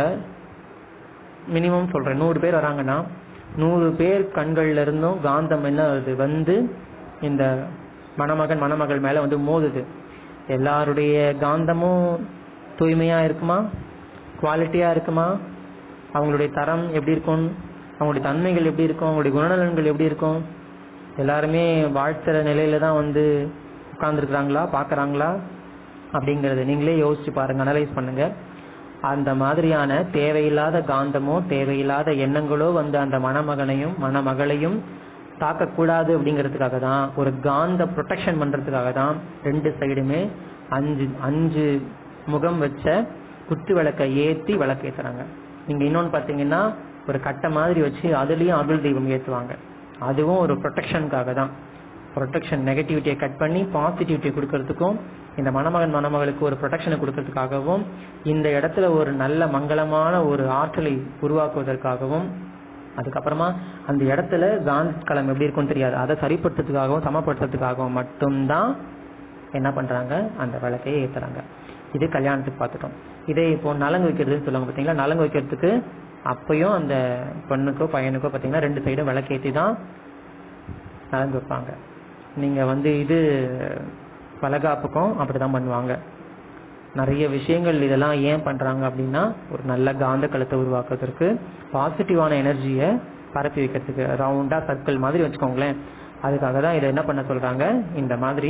மினிமம் சொல்றேன் நூறு பேர் வராங்கன்னா நூறு பேர் கண்கள்ல இருந்தும் காந்தம் என்ன வருது வந்து இந்த மணமகன் மணமகள் மேல வந்து மோதுது எல்லாருடைய காந்தமும் தூய்மையா இருக்குமா குவாலிட்டியா இருக்குமா அவங்களுடைய தரம் எப்படி இருக்கும் அவங்களுடைய தன்மைகள் எப்படி இருக்கும் அவங்களுடைய குணநலன்கள் எப்படி இருக்கும் எல்லாருமே வாழ்த்துற நிலையில தான் வந்து உட்கார்ந்துருக்குறாங்களா பார்க்கறாங்களா அப்படிங்கறது நீங்களே யோசிச்சு பாருங்க அனலைஸ் பண்ணுங்க அந்த மாதிரியான தேவையில்லாத காந்தமோ தேவையில்லாத எண்ணங்களோ வந்து அந்த மணமகனையும் மணமகளையும் தாக்கக்கூடாது அப்படிங்கிறதுக்காக தான் ஒரு காந்த ப்ரொடெக்ஷன் பண்றதுக்காக தான் ரெண்டு சைடுமே அஞ்சு அஞ்சு முகம் வச்ச குத்து விளக்கை ஏத்தி விளக்கு ஏத்துறாங்க நீங்க இன்னொன்னு பாத்தீங்கன்னா ஒரு கட்டை மாதிரி வச்சு அதுலயும் அருள் தெய்வம் ஏத்துவாங்க அதுவும் ஒரு ப்ரொடெக்ஷனுக்காக தான் ப்ரொடெக்ஷன் நெகட்டிவிட்டியை கட் பண்ணி பாசிட்டிவிட்டி கொடுக்கறதுக்கும் இந்த மணமகன் மணமகளுக்கு ஒரு ப்ரொடெக்ஷனை கொடுக்கறதுக்காகவும் இந்த இடத்துல ஒரு நல்ல மங்களமான ஒரு ஆற்றலை உருவாக்குவதற்காகவும் அதுக்கப்புறமா அந்த இடத்துல காந்த களம் எப்படி இருக்கும்னு தெரியாது அதை சரிப்படுத்துறதுக்காகவும் சமப்படுத்துறதுக்காகவும் மட்டும்தான் என்ன பண்றாங்க அந்த விளக்கையை ஏத்துறாங்க இது கல்யாணத்துக்கு பார்த்துட்டோம் இதே இப்போ நலங்கு வைக்கிறதுன்னு சொல்லுவாங்க பார்த்தீங்களா நலங்கு வைக்கிறதுக்கு அப்பயும் அந்த பொண்ணுக்கோ பையனுக்கோ பார்த்தீங்கன்னா ரெண்டு சைடும் விளக்கேத்தி தான் நலங்கு வைப்பாங்க நீங்க வந்து இது வளகாப்புக்கும் அப்படிதான் பண்ணுவாங்க நிறைய விஷயங்கள் இதெல்லாம் ஏன் பண்றாங்க அப்படின்னா ஒரு நல்ல காந்த களத்தை உருவாக்குறதுக்கு பாசிட்டிவான எனர்ஜியை பரப்பி வைக்கிறதுக்கு ரவுண்டா சர்க்கிள் மாதிரி வச்சுக்கோங்களேன் அதுக்காக தான் இதை என்ன பண்ண சொல்றாங்க இந்த மாதிரி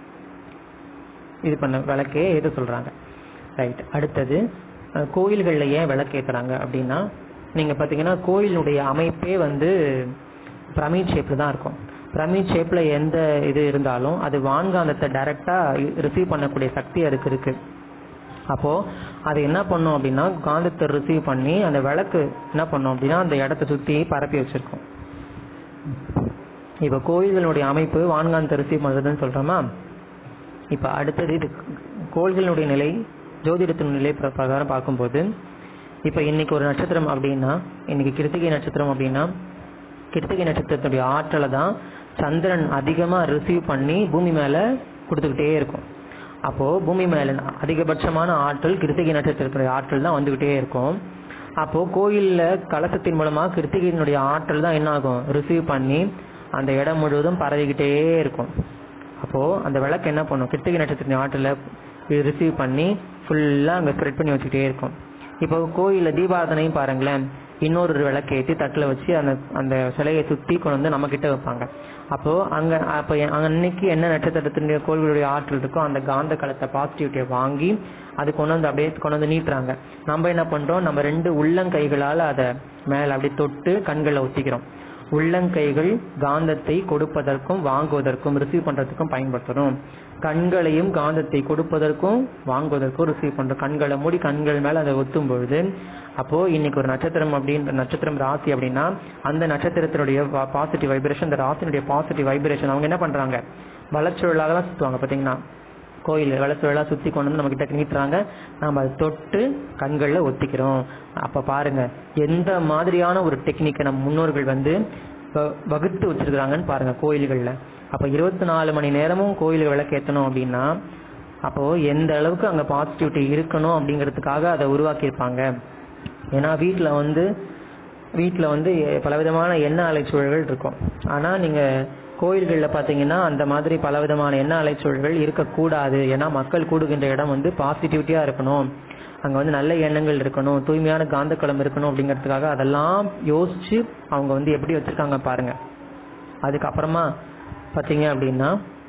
இது பண்ண விளக்கே ஏற்ற சொல்றாங்க ரைட் அடுத்தது அஹ், கோயில்கள்ல ஏன் விளக்கு ஏத்துறாங்க அப்படின்னா நீங்க பாத்தீங்கன்னா கோயிலுடைய அமைப்பே வந்து பிரமிட் ஷேப்ல தான் இருக்கும் பிரமிட் ஷேப்ல எந்த இது இருந்தாலும் அது வான்காந்தத்தை டைரக்டா ரிசீவ் பண்ணக்கூடிய சக்தி அதுக்கு இருக்கு அப்போ அது என்ன பண்ணும் அப்படின்னா காந்தத்தை ரிசீவ் பண்ணி அந்த விளக்கு என்ன பண்ணும் அப்படின்னா அந்த இடத்தை சுத்தி பரப்பி வச்சிருக்கும் இப்ப கோயில்களுடைய அமைப்பு வான்காந்தத்தை ரிசீவ் பண்றதுன்னு சொல்றோமா இப்ப அடுத்தது இது கோள்களுடைய நிலை ஜோதிடத்தின் நிலை பிர- பிரகாரம் பார்க்கும்போது இப்ப இன்னைக்கு ஒரு நட்சத்திரம் அப்படின்னா இன்னைக்கு கிருத்திகை நட்சத்திரம் அப்படின்னா கிருத்திகை நட்சத்திரத்துடைய ஆற்றலை தான் சந்திரன் அதிகமா ரிசீவ் பண்ணி பூமி மேல கொடுத்துக்கிட்டே இருக்கும் அப்போ பூமி மேல அதிகபட்சமான ஆற்றல் கிருத்திகை நட்சத்திரத்துடைய ஆற்றல் தான் வந்துகிட்டே இருக்கும் அப்போ கோயில்ல கலசத்தின் மூலமா கிருத்திகையினுடைய ஆற்றல் தான் என்ன ஆகும் ரிசீவ் பண்ணி அந்த இடம் முழுவதும் பரவிக்கிட்டே இருக்கும் அப்போ அந்த விளக்கு என்ன பண்ணும் கிருத்திகை நட்சத்திரத்தின் ஆற்றலை ரிசீவ் பண்ணி ஃபுல்லா அங்க ஸ்ப்ரெட் பண்ணி வச்சுக்கிட்டே இருக்கும் இப்போ கோயில்ல தீபாரதனையும் பாருங்களேன் இன்னொரு விளக்கு ஏற்றி தட்டில் வச்சு அந்த அந்த சிலையை சுத்தி கொண்டு வந்து நம்ம கிட்ட வைப்பாங்க அப்போ அங்க அப்போ அன்னைக்கு என்ன நட்சத்திரத்தினுடைய கோயிலுடைய ஆற்றல் இருக்கோ அந்த காந்த களத்தை பாசிட்டிவிட்டியை வாங்கி அது கொண்டு வந்து அப்படியே கொண்டு வந்து நீட்டுறாங்க நம்ம என்ன பண்றோம் நம்ம ரெண்டு உள்ளங்கைகளால அதை மேல அப்படியே தொட்டு கண்களை ஒத்திக்கிறோம் உள்ளங்கைகள் காந்தத்தை கொடுப்பதற்கும் வாங்குவதற்கும் ரிசீவ் பண்றதுக்கும் பயன்படுத்தணும் கண்களையும் காந்தத்தை கொடுப்பதற்கும் வாங்குவதற்கும் ரிசீவ் பண்றோம் கண்களை மூடி கண்கள் மேல அதை ஒத்தும் பொழுது அப்போ இன்னைக்கு ஒரு நட்சத்திரம் அப்படின்ற நட்சத்திரம் ராசி அப்படின்னா அந்த நட்சத்திரத்தினுடைய பாசிட்டிவ் வைப்ரேஷன் அந்த ராசினுடைய பாசிட்டிவ் வைப்ரேஷன் அவங்க என்ன பண்றாங்க வளச்சுழலாக தான் சுத்துவாங்க பாத்தீங்கன்னா கோயில் வளச்சுழலா சுத்தி கொண்டு வந்து நம்ம கிட்ட நீட்டுறாங்க நம்ம அதை தொட்டு கண்கள்ல ஒத்திக்கிறோம் அப்ப பாருங்க எந்த மாதிரியான ஒரு டெக்னிக்கை நம்ம முன்னோர்கள் வந்து வ- வகுத்து வச்சிருக்கிறாங்கன்னு பாருங்க கோயில்கள்ல அப்ப இருபத்தி நாலு மணி நேரமும் கோயில் விளக்கேத்தணும் அப்படின்னா அப்போ எந்த அளவுக்கு அங்க பாசிட்டிவிட்டி இருக்கணும் அப்படிங்கிறதுக்காக அதை உருவாக்கியிருப்பாங்க ஏன்னா வீட்ல வந்து வீட்ல வந்து பலவிதமான எண்ணெய் அலைச்சூழல்கள் இருக்கும் ஆனா நீங்க கோயில்கள்ல பாத்தீங்கன்னா அந்த மாதிரி பலவிதமான எண்ணெய் அலைச்சூழல்கள் இருக்கக்கூடாது ஏன்னா மக்கள் கூடுகின்ற இடம் வந்து பாசிட்டிவிட்டியா இருக்கணும் அங்க வந்து நல்ல எண்ணங்கள் இருக்கணும் தூய்மையான காந்தக்களம் இருக்கணும் அப்படிங்கிறதுக்காக அதெல்லாம் யோசிச்சு அவங்க வந்து எப்படி வச்சிருக்காங்க பாருங்க அதுக்கப்புறமா பாத்தீங்க அப்படின்னா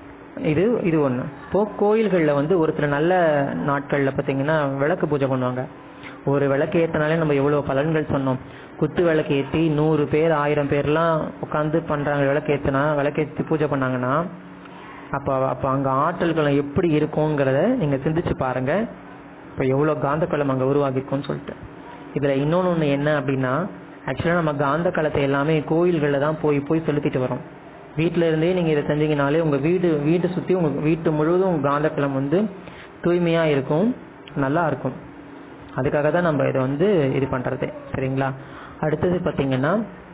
இது இது ஒண்ணு இப்போ கோயில்கள்ல வந்து ஒரு சில நல்ல நாட்கள்ல பாத்தீங்கன்னா விளக்கு பூஜை பண்ணுவாங்க ஒரு விளக்கு ஏத்தினாலே நம்ம எவ்வளவு பலன்கள் சொன்னோம் குத்து விளக்கு ஏத்தி நூறு பேர் ஆயிரம் பேர்லாம் உட்கார்ந்து பண்றாங்க விளக்கு ஏத்தினா விளக்கேத்தி பூஜை பண்ணாங்கன்னா அப்ப அப்ப அங்க ஆற்றல்கள் எப்படி இருக்குங்கிறத நீங்க சிந்திச்சு பாருங்க இப்ப எவ்வளவு காந்தக்களம் அங்க உருவாகிருக்கும்னு சொல்லிட்டு இதுல இன்னொன்னு ஒண்ணு என்ன அப்படின்னா ஆக்சுவலா நம்ம காந்த களத்தை எல்லாமே கோயில்கள்ல தான் போய் போய் செலுத்திட்டு வரோம் வீட்ல இருந்தே நீங்க இதை செஞ்சீங்கனாலே உங்க வீடு வீட்டை சுத்தி உங்க வீட்டு முழுவதும் உங்க காந்தக்களம் வந்து தூய்மையா இருக்கும் நல்லா இருக்கும் அதுக்காக தான் நம்ம இதை வந்து இது பண்றது சரிங்களா அடுத்தது பாத்தீங்கன்னா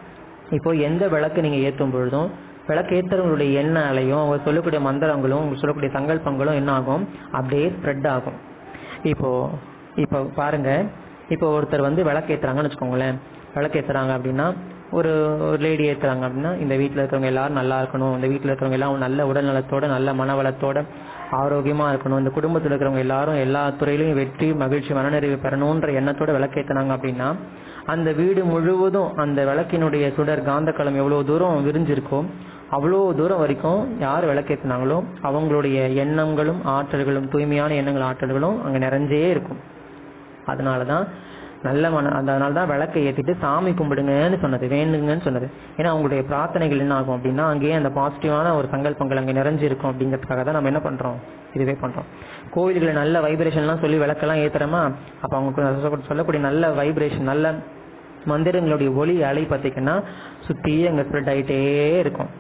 இப்போ எந்த விளக்கு நீங்க ஏற்றும் பொழுதும் விளக்கு ஏத்துறவங்களுடைய எண்ண அலையும் அவங்க சொல்லக்கூடிய மந்திரங்களும் அவங்க சொல்லக்கூடிய சங்கல்பங்களும் என்ன ஆகும் அப்படியே ஸ்ப்ரெட் ஆகும் இப்போ இப்போ பாருங்க இப்போ ஒருத்தர் வந்து விளக்கு ஏத்துறாங்கன்னு வச்சுக்கோங்களேன் விளக்கு ஏத்துறாங்க அப்படின்னா ஒரு ஒரு லேடி ஏத்துறாங்க அப்படின்னா இந்த வீட்ல இருக்கிறவங்க எல்லாரும் நல்லா இருக்கணும் இந்த வீட்ல இருக்கிறவங்க எல்லாம் நல்ல உடல் நலத்தோட நல்ல மனவளத்தோட ஆரோக்கியமா இருக்கணும் இந்த குடும்பத்துல இருக்கிறவங்க எல்லாரும் எல்லா துறையிலும் வெற்றி மகிழ்ச்சி மனநிறைவு பெறணும்ன்ற எண்ணத்தோட விளக்கேத்துனாங்க அப்படின்னா அந்த வீடு முழுவதும் அந்த விளக்கினுடைய சுடர் காந்தக்களம் எவ்வளவு தூரம் விரிஞ்சிருக்கோ அவ்வளோ தூரம் வரைக்கும் யார் விளக்கேத்துனாங்களோ அவங்களுடைய எண்ணங்களும் ஆற்றல்களும் தூய்மையான எண்ணங்கள் ஆற்றல்களும் அங்க நிறைஞ்சே இருக்கும் அதனாலதான் நல்ல மன அதனால தான் விளக்கை ஏத்திட்டு சாமி கும்பிடுங்கன்னு சொன்னது வேண்டுங்கன்னு சொன்னது ஏன்னா அவங்களுடைய பிரார்த்தனைகள் என்ன ஆகும் அப்படின்னா அங்கேயே அந்த பாசிட்டிவான ஒரு சங்கல்பங்கள் அங்கே நிறைஞ்சு இருக்கும் அப்படிங்கிறதுக்காக தான் நம்ம என்ன பண்றோம் இதுவே பண்றோம் கோவில்களை நல்ல வைப்ரேஷன்லாம் சொல்லி விளக்கெல்லாம் ஏத்துறோமா அப்ப அவங்க சொல்லக்கூடிய நல்ல வைப்ரேஷன் நல்ல மந்திரங்களுடைய ஒளி அலை பார்த்தீங்கன்னா சுத்தி அங்க ஸ்ப்ரெட் ஆயிட்டே இருக்கும்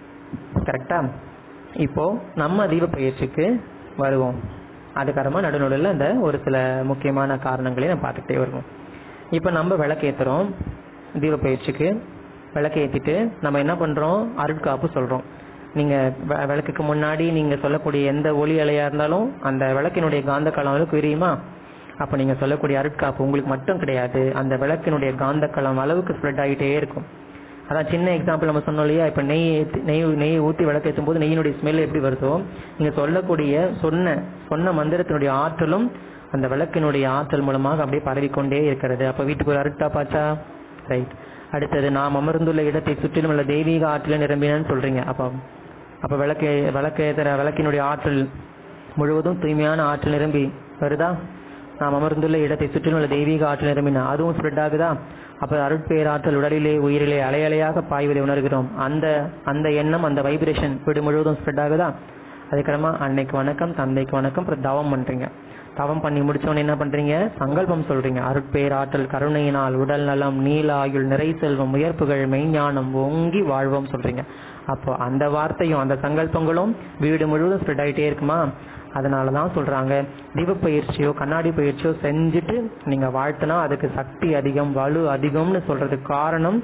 கரெக்டா இப்போ நம்ம தீப பயிற்சிக்கு வருவோம் அதுக்கப்புறமா நடுநடுவில் இந்த ஒரு சில முக்கியமான காரணங்களையும் நம்ம பார்த்துட்டே வருவோம் இப்போ நம்ம விளக்கேத்துறோம் தீப பயிற்சிக்கு விளக்கேத்திட்டு நம்ம என்ன பண்றோம் அருட்காப்பு சொல்றோம் நீங்க வ- விளக்குக்கு முன்னாடி நீங்க சொல்லக்கூடிய எந்த ஒளி அலையா இருந்தாலும் அந்த விளக்கினுடைய காந்த களம் அளவுக்கு விரியுமா அப்ப நீங்க சொல்லக்கூடிய அருட்காப்பு உங்களுக்கு மட்டும் கிடையாது அந்த விளக்கினுடைய காந்த களம் அளவுக்கு ஸ்ப்ரெட் ஆகிட்டே இருக்கும் அதான் சின்ன எக்ஸாம்பிள் நம்ம சொன்னோம் இல்லையா இப்ப நெய் ஏத்தி- நெய் நெய் ஊத்தி விளக்கேற்றும் போது நெய்யினுடைய ஸ்மெல் எப்படி வருதோ நீங்க சொல்லக்கூடிய சொன்ன சொன்ன மந்திரத்தினுடைய ஆற்றலும் அந்த விளக்கினுடைய ஆற்றல் மூலமாக அப்படியே பரவிக்கொண்டே இருக்கிறது அப்ப வீட்டுக்கு ஒரு அருட்டாப்பாச்சா ரைட் அடுத்தது நாம் அமர்ந்துள்ள இடத்தை சுற்றிலும் உள்ள தெய்வீக ஆற்றலை நிரம்பினன்னு சொல்றீங்க அப்ப அப்ப விளக்கு விளக்கு ஏத்துற விளக்கினுடைய ஆற்றல் முழுவதும் தூய்மையான ஆற்றல் நிரம்பி வருதா நாம் அமர்ந்துள்ள இடத்தை சுற்றிலும் உள்ள தெய்வீக ஆற்றல் நிரம்பினா அதுவும் ஸ்ப்ரெட் ஆகுதா அப்ப அருட்பேராற்றல் உடலிலே உயிரிலே அலையலையாக பாய்வதை உணர்கிறோம் அந்த அந்த எண்ணம் அந்த வைப்ரேஷன் வீடு முழுவதும் ஸ்ப்ரெட் ஆகுதா அதுக்கப்புறமா அன்னைக்கு வணக்கம் தந்தைக்கு வணக்கம் அப்புறம் தவம் பண்றீங்க தவம் பண்ணி முடிச்சவொடனே என்ன பண்றீங்க சங்கல்பம் சொல்றீங்க அருட்பேராற்றல் கருணையினால் உடல் நலம் நீல ஆயுள் நிறை செல்வம் உயர்ப்புகள் மெய்ஞானம் ஓங்கி வாழ்வோம் சொல்றீங்க அப்போ அந்த வார்த்தையும் அந்த சங்கல்பங்களும் வீடு முழுவதும் ஸ்ப்ரெட் ஆயிட்டே இருக்குமா அதனாலதான் சொல்றாங்க தீப பயிற்சியோ கண்ணாடி பயிற்சியோ செஞ்சுட்டு நீங்க வாழ்த்தினா அதுக்கு சக்தி அதிகம் வலு அதிகம்னு சொல்றதுக்கு காரணம்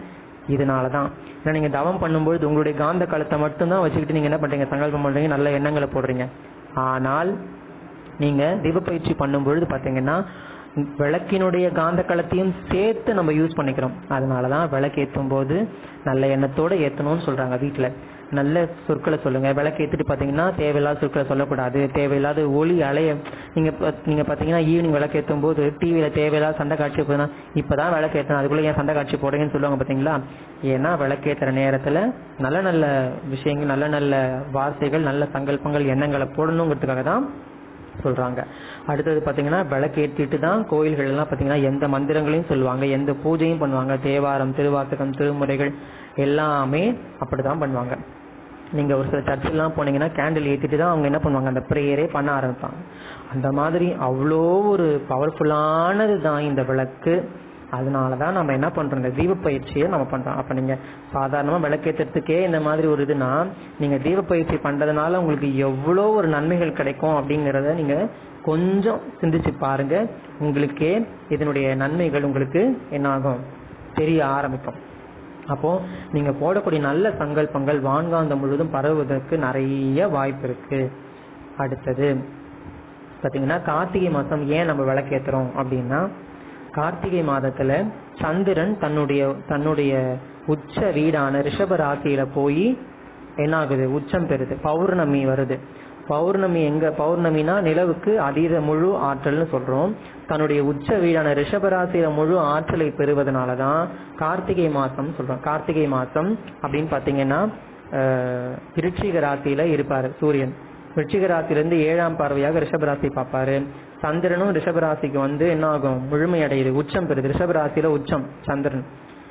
இதனால தான் ஏன்னா நீங்க தவம் பண்ணும்பொழுது உங்களுடைய காந்த களத்தை மட்டும்தான் வச்சுக்கிட்டு நீங்க என்ன பண்றீங்க சங்கல்பம் பண்றீங்க நல்ல எண்ணங்களை போடுறீங்க ஆனால் நீங்க தீபப்பயிற்சி பண்ணும் பொழுது பாத்தீங்கன்னா விளக்கினுடைய காந்த களத்தையும் சேர்த்து நம்ம யூஸ் பண்ணிக்கிறோம் அதனாலதான் விளக்கு ஏற்றும் போது நல்ல எண்ணத்தோட ஏத்தணும்னு சொல்றாங்க வீட்டுல நல்ல சொற்களை சொல்லுங்க விளக்கு ஏத்திட்டு பாத்தீங்கன்னா தேவையில்லாத சொற்களை சொல்லக்கூடாது தேவையில்லாத ஒளி அலைய நீங்க பா- நீங்க பாத்தீங்கன்னா ஈவினிங் விளக்கு ஏற்றும் போது டிவியில தேவையில்லாத சண்டை காட்சி போதுனா இப்பதான் விளக்கு ஏற்றணும் அதுக்குள்ள ஏன் சண்டை காட்சி போடுங்கன்னு சொல்லுவாங்க பாத்தீங்களா ஏன்னா விளக்கேத்துற நேரத்துல நல்ல நல்ல விஷயங்கள் நல்ல நல்ல வார்த்தைகள் நல்ல சங்கல்பங்கள் எண்ணங்களை போடணுங்கிறதுக்காக தான் சொல்றாங்க அடுத்தது பாத்தீங்கன்னா விளக்கேற்றிட்டு தான் கோயில்கள் எல்லாம் பாத்தீங்கன்னா எந்த மந்திரங்களையும் சொல்லுவாங்க எந்த பூஜையும் பண்ணுவாங்க தேவாரம் திருவாசகம் திருமுறைகள் எல்லாமே அப்படிதான் பண்ணுவாங்க நீங்க ஒரு சில சர்ச்செல்லாம் போனீங்கன்னா கேண்டில் ஏத்திட்டு தான் அவங்க என்ன பண்ணுவாங்க அந்த ப்ரேயரே பண்ண ஆரம்பிப்பாங்க அந்த மாதிரி அவ்வளோ ஒரு பவர்ஃபுல்லானது தான் இந்த விளக்கு அதனால தான் நம்ம என்ன பண்றோம் இந்த தீப பயிற்சியை நம்ம பண்றோம் அப்ப நீங்க சாதாரணமா விளக்கேற்றத்துக்கே இந்த மாதிரி ஒரு இதுனா நீங்க தீப பயிற்சி பண்றதுனால உங்களுக்கு எவ்வளோ ஒரு நன்மைகள் கிடைக்கும் அப்படிங்கறத நீங்க கொஞ்சம் சிந்திச்சு பாருங்க உங்களுக்கே இதனுடைய நன்மைகள் உங்களுக்கு என்ன ஆகும் தெரிய ஆரம்பிக்கும் அப்போ நீங்க போடக்கூடிய நல்ல சங்கல்பங்கள் வான்காந்தம் முழுவதும் பரவுவதற்கு நிறைய வாய்ப்பு இருக்கு அடுத்தது பாத்தீங்கன்னா கார்த்திகை மாசம் ஏன் நம்ம விளக்கேத்துறோம் அப்படின்னா கார்த்திகை மாதத்துல சந்திரன் தன்னுடைய தன்னுடைய உச்ச வீடான ரிஷப ராசியில போய் என்ன ஆகுது உச்சம் பெறுது பௌர்ணமி வருது பௌர்ணமி எங்க பௌர்ணமினா நிலவுக்கு அதீத முழு ஆற்றல்னு சொல்றோம் தன்னுடைய உச்ச வீடான ரிஷபராசியில முழு ஆற்றலை பெறுவதனால தான் கார்த்திகை மாசம் சொல்றோம் கார்த்திகை மாசம் அப்படின்னு பாத்தீங்கன்னா அஹ், விருச்சிக ராசியில இருப்பாரு சூரியன் விருச்சிக ராசியிலிருந்து ஏழாம் பார்வையாக ரிஷபராசி பார்ப்பாரு சந்திரனும் ரிஷபராசிக்கு வந்து என்ன ஆகும் முழுமையடையுது உச்சம் பெறுது ரிஷபராசியில உச்சம் சந்திரன்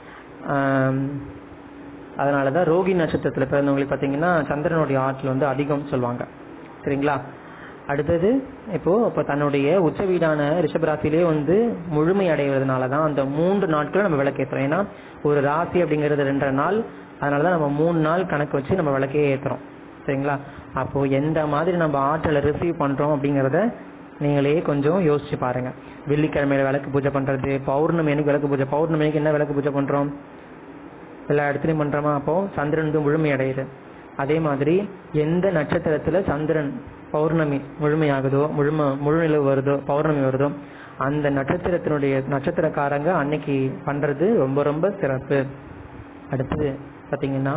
ஆம், அதனாலதான் ரோகி நட்சத்திரத்துல பிறந்தவங்களுக்கு பாத்தீங்கன்னா சந்திரனுடைய ஆற்றல் வந்து அதிகம் சொல்லுவாங்க சரிங்களா அடுத்தது இப்போ இப்போ தன்னுடைய உச்ச வீடான ரிஷபராசிலே வந்து முழுமை அடைவதனால தான் அந்த மூன்று நாட்கள் நம்ம விளக்கேற்றுறோம் ஏன்னா ஒரு ராசி அப்படிங்கிறது ரெண்டரை நாள் அதனால தான் நம்ம மூணு நாள் கணக்கு வச்சு நம்ம விளக்கே ஏற்றுறோம் சரிங்களா அப்போ எந்த மாதிரி நம்ம ஆற்றலை ரிசீவ் பண்றோம் அப்படிங்கறத நீங்களே கொஞ்சம் யோசிச்சு பாருங்க வெள்ளிக்கிழமையில விளக்கு பூஜை பண்றது பௌர்ணமி அன்னைக்கு விளக்கு பூஜை பௌர்ணமி அன்னைக்கு என்ன விளக்கு பூஜை பண்றோம் எல்லா இடத்துலயும் பண்றோமா அப்போ சந்திரன் வந்து முழுமை அடையுது அதே மாதிரி எந்த நட்சத்திரத்துல சந்திரன் பௌர்ணமி முழுமையாகுதோ முழும முழுநிலவு வருதோ பௌர்ணமி வருதோ அந்த நட்சத்திரத்தினுடைய நட்சத்திரக்காரங்க அன்னைக்கு பண்றது ரொம்ப ரொம்ப சிறப்பு அடுத்தது பாத்தீங்கன்னா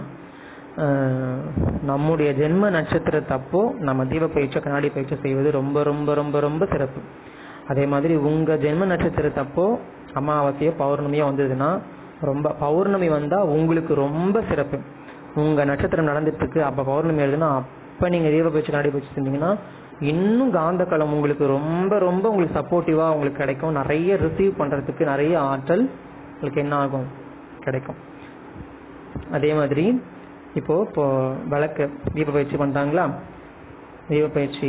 ஆஹ், நம்முடைய ஜென்ம நட்சத்திரத்தப்போ நம்ம தீப பயிற்சி கண்ணாடி பயிற்சி செய்வது ரொம்ப ரொம்ப ரொம்ப ரொம்ப சிறப்பு அதே மாதிரி உங்க ஜென்ம நட்சத்திரத்தப்போ அமாவாசையோ பௌர்ணமியோ வந்ததுன்னா ரொம்ப பௌர்ணமி வந்தா உங்களுக்கு ரொம்ப சிறப்பு உங்க நட்சத்திரம் நடந்துட்டு இருக்கு அப்ப பௌர்ணமி எழுதுனா அப்ப நீங்க தீப பயிற்சி கண்ணாடி பயிற்சி செஞ்சீங்கன்னா இன்னும் காந்த களம் உங்களுக்கு ரொம்ப ரொம்ப உங்களுக்கு சப்போர்ட்டிவா உங்களுக்கு கிடைக்கும் நிறைய ரிசீவ் பண்றதுக்கு நிறைய ஆற்றல் உங்களுக்கு என்ன ஆகும் கிடைக்கும் அதே மாதிரி இப்போ இப்போ விளக்கு தீப பயிற்சி பண்றாங்களா தீப பயிற்சி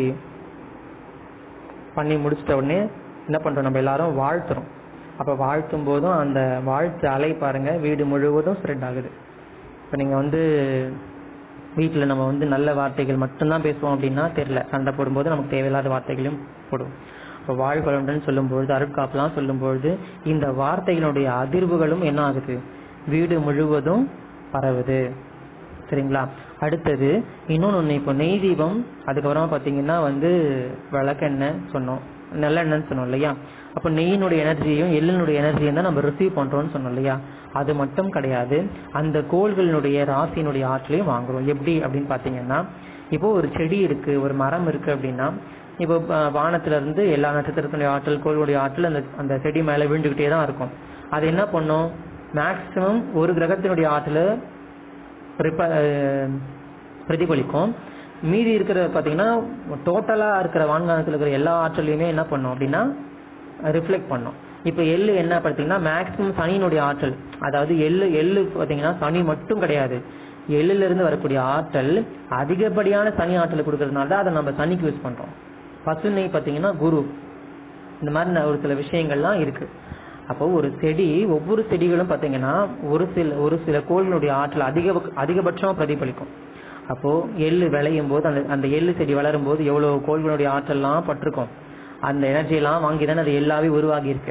பண்ணி முடிச்சிட்ட உடனே என்ன பண்றோம் நம்ம எல்லாரும் வாழ்த்துறோம் அப்ப வாழ்த்தும் போதும் அந்த வாழ்த்து அலை பாருங்க வீடு முழுவதும் ஸ்ப்ரெட் ஆகுது இப்ப நீங்க வந்து வீட்டுல நம்ம வந்து நல்ல வார்த்தைகள் மட்டும்தான் பேசுவோம் அப்படின்னா தெரியல சண்டை போடும்போது நமக்கு தேவையில்லாத வார்த்தைகளையும் போடுவோம் இப்போ வாழ்வளமுடன் சொல்லும்பொழுது அருட்காப்புலாம் சொல்லும்பொழுது இந்த வார்த்தைகளுடைய அதிர்வுகளும் என்ன ஆகுது வீடு முழுவதும் பரவுது சரிங்களா அடுத்தது இன்னொன்னு ஒண்ணு இப்போ நெய் தீபம் அதுக்கப்புறமா பாத்தீங்கன்னா வந்து விளக்கெண்ணெய் சொன்னோம் நல்லெண்ணெய்ன்னு சொன்னோம் இல்லையா அப்போ நெய்யினுடைய எனர்ஜியும் எள்ளினுடைய எனர்ஜியும் தான் நம்ம ரிசீவ் பண்றோம்னு சொன்னோம் இல்லையா அது மட்டும் கிடையாது அந்த கோள்களினுடைய ராசியினுடைய ஆற்றலையும் வாங்குறோம் எப்படி அப்படின்னு பாத்தீங்கன்னா இப்போ ஒரு செடி இருக்கு ஒரு மரம் இருக்கு அப்படின்னா இப்போ அஹ், வானத்துல இருந்து எல்லா நட்சத்திரத்தினுடைய ஆற்றல் கோள்களுடைய ஆற்றல் அந்த அந்த செடி மேல விழுந்துகிட்டே தான் இருக்கும் அது என்ன பண்ணும் மேக்சிமம் ஒரு கிரகத்தினுடைய ஆற்றலை ரிப்ப- அஹ் பிரதிபலிக்கும் மீதி இருக்கிற பாத்தீங்கன்னா டோட்டலா இருக்கிற வான்காணத்துல இருக்கிற எல்லா ஆற்றலையுமே என்ன பண்ணும் அப்படின்னா ரிஃப்ளெக்ட் பண்ணும் இப்ப எள்ளு என்ன பார்த்தீங்கன்னா மேக்சிமம் சனியினுடைய ஆற்றல் அதாவது எள்ளு எள்ளு பாத்தீங்கன்னா சனி மட்டும் கிடையாது எள்ளுல இருந்து வரக்கூடிய ஆற்றல் அதிகப்படியான சனி ஆற்றல் கொடுக்கறதுனால தான் அதை நம்ம சனிக்கு யூஸ் பண்றோம் பசுனை பாத்தீங்கன்னா குரு இந்த மாதிரி ந- ஒரு சில விஷயங்கள்லாம் இருக்கு அப்போ ஒரு செடி ஒவ்வொரு செடிகளும் பாத்தீங்கன்னா ஒரு சில ஒரு சில கோள்களுடைய ஆற்றல் அதிக அதிகபட்சமா பிரதிபலிக்கும் அப்போ எள்ளு விளையும் போது அந்த அந்த எள்ளு செடி வளரும் போது எவ்வளவு கோள்களுடைய ஆற்றல்லாம் பட்டிருக்கும் அந்த எனர்ஜி எல்லாம் வாங்கி தானே அது எல்லாவே உருவாகி இருக்கு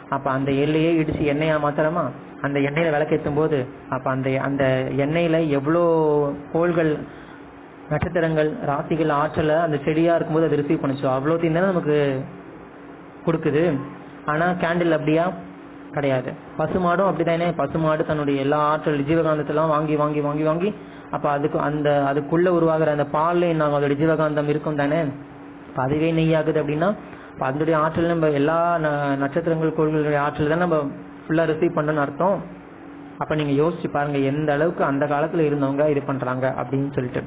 அப்ப அந்த எள்ளையே இடிச்சு எண்ணெயா மாத்திரமா அந்த எண்ணெயில விளக்கேற்றும் போது அப்ப அந்த அந்த எண்ணெயில எவ்வளோ கோள்கள் நட்சத்திரங்கள் ராசிகள் ஆற்றல அந்த செடியா இருக்கும்போது அது ரிசீவ் பண்ணுச்சோ அவ்வளோத்தையும் தானே நமக்கு கொடுக்குது ஆனா கேண்டில் அப்படியா கிடையாது பசுமாடும் அப்படித்தானே பசுமாடு தன்னுடைய எல்லா ஆற்றல் ஜீவகாந்தத்தெல்லாம் வாங்கி வாங்கி வாங்கி வாங்கி அப்ப அதுக்கு அந்த அதுக்குள்ள உருவாகிற அந்த பால்ல என்ன அதோட ஜீவகாந்தம் இருக்கும் தானே அப்ப அதுவே நெய்யாகுது அப்படின்னா அப்ப அதனுடைய ஆற்றல் நம்ம எல்லா ந- நட்சத்திரங்கள் கோள்களுடைய ஆற்றல் தான் நம்ம ஃபுல்லா ரிசீவ் பண்ணணும்னு அர்த்தம் அப்ப நீங்க யோசிச்சு பாருங்க எந்த அளவுக்கு அந்த காலத்துல இருந்தவங்க இது பண்றாங்க அப்படின்னு சொல்லிட்டு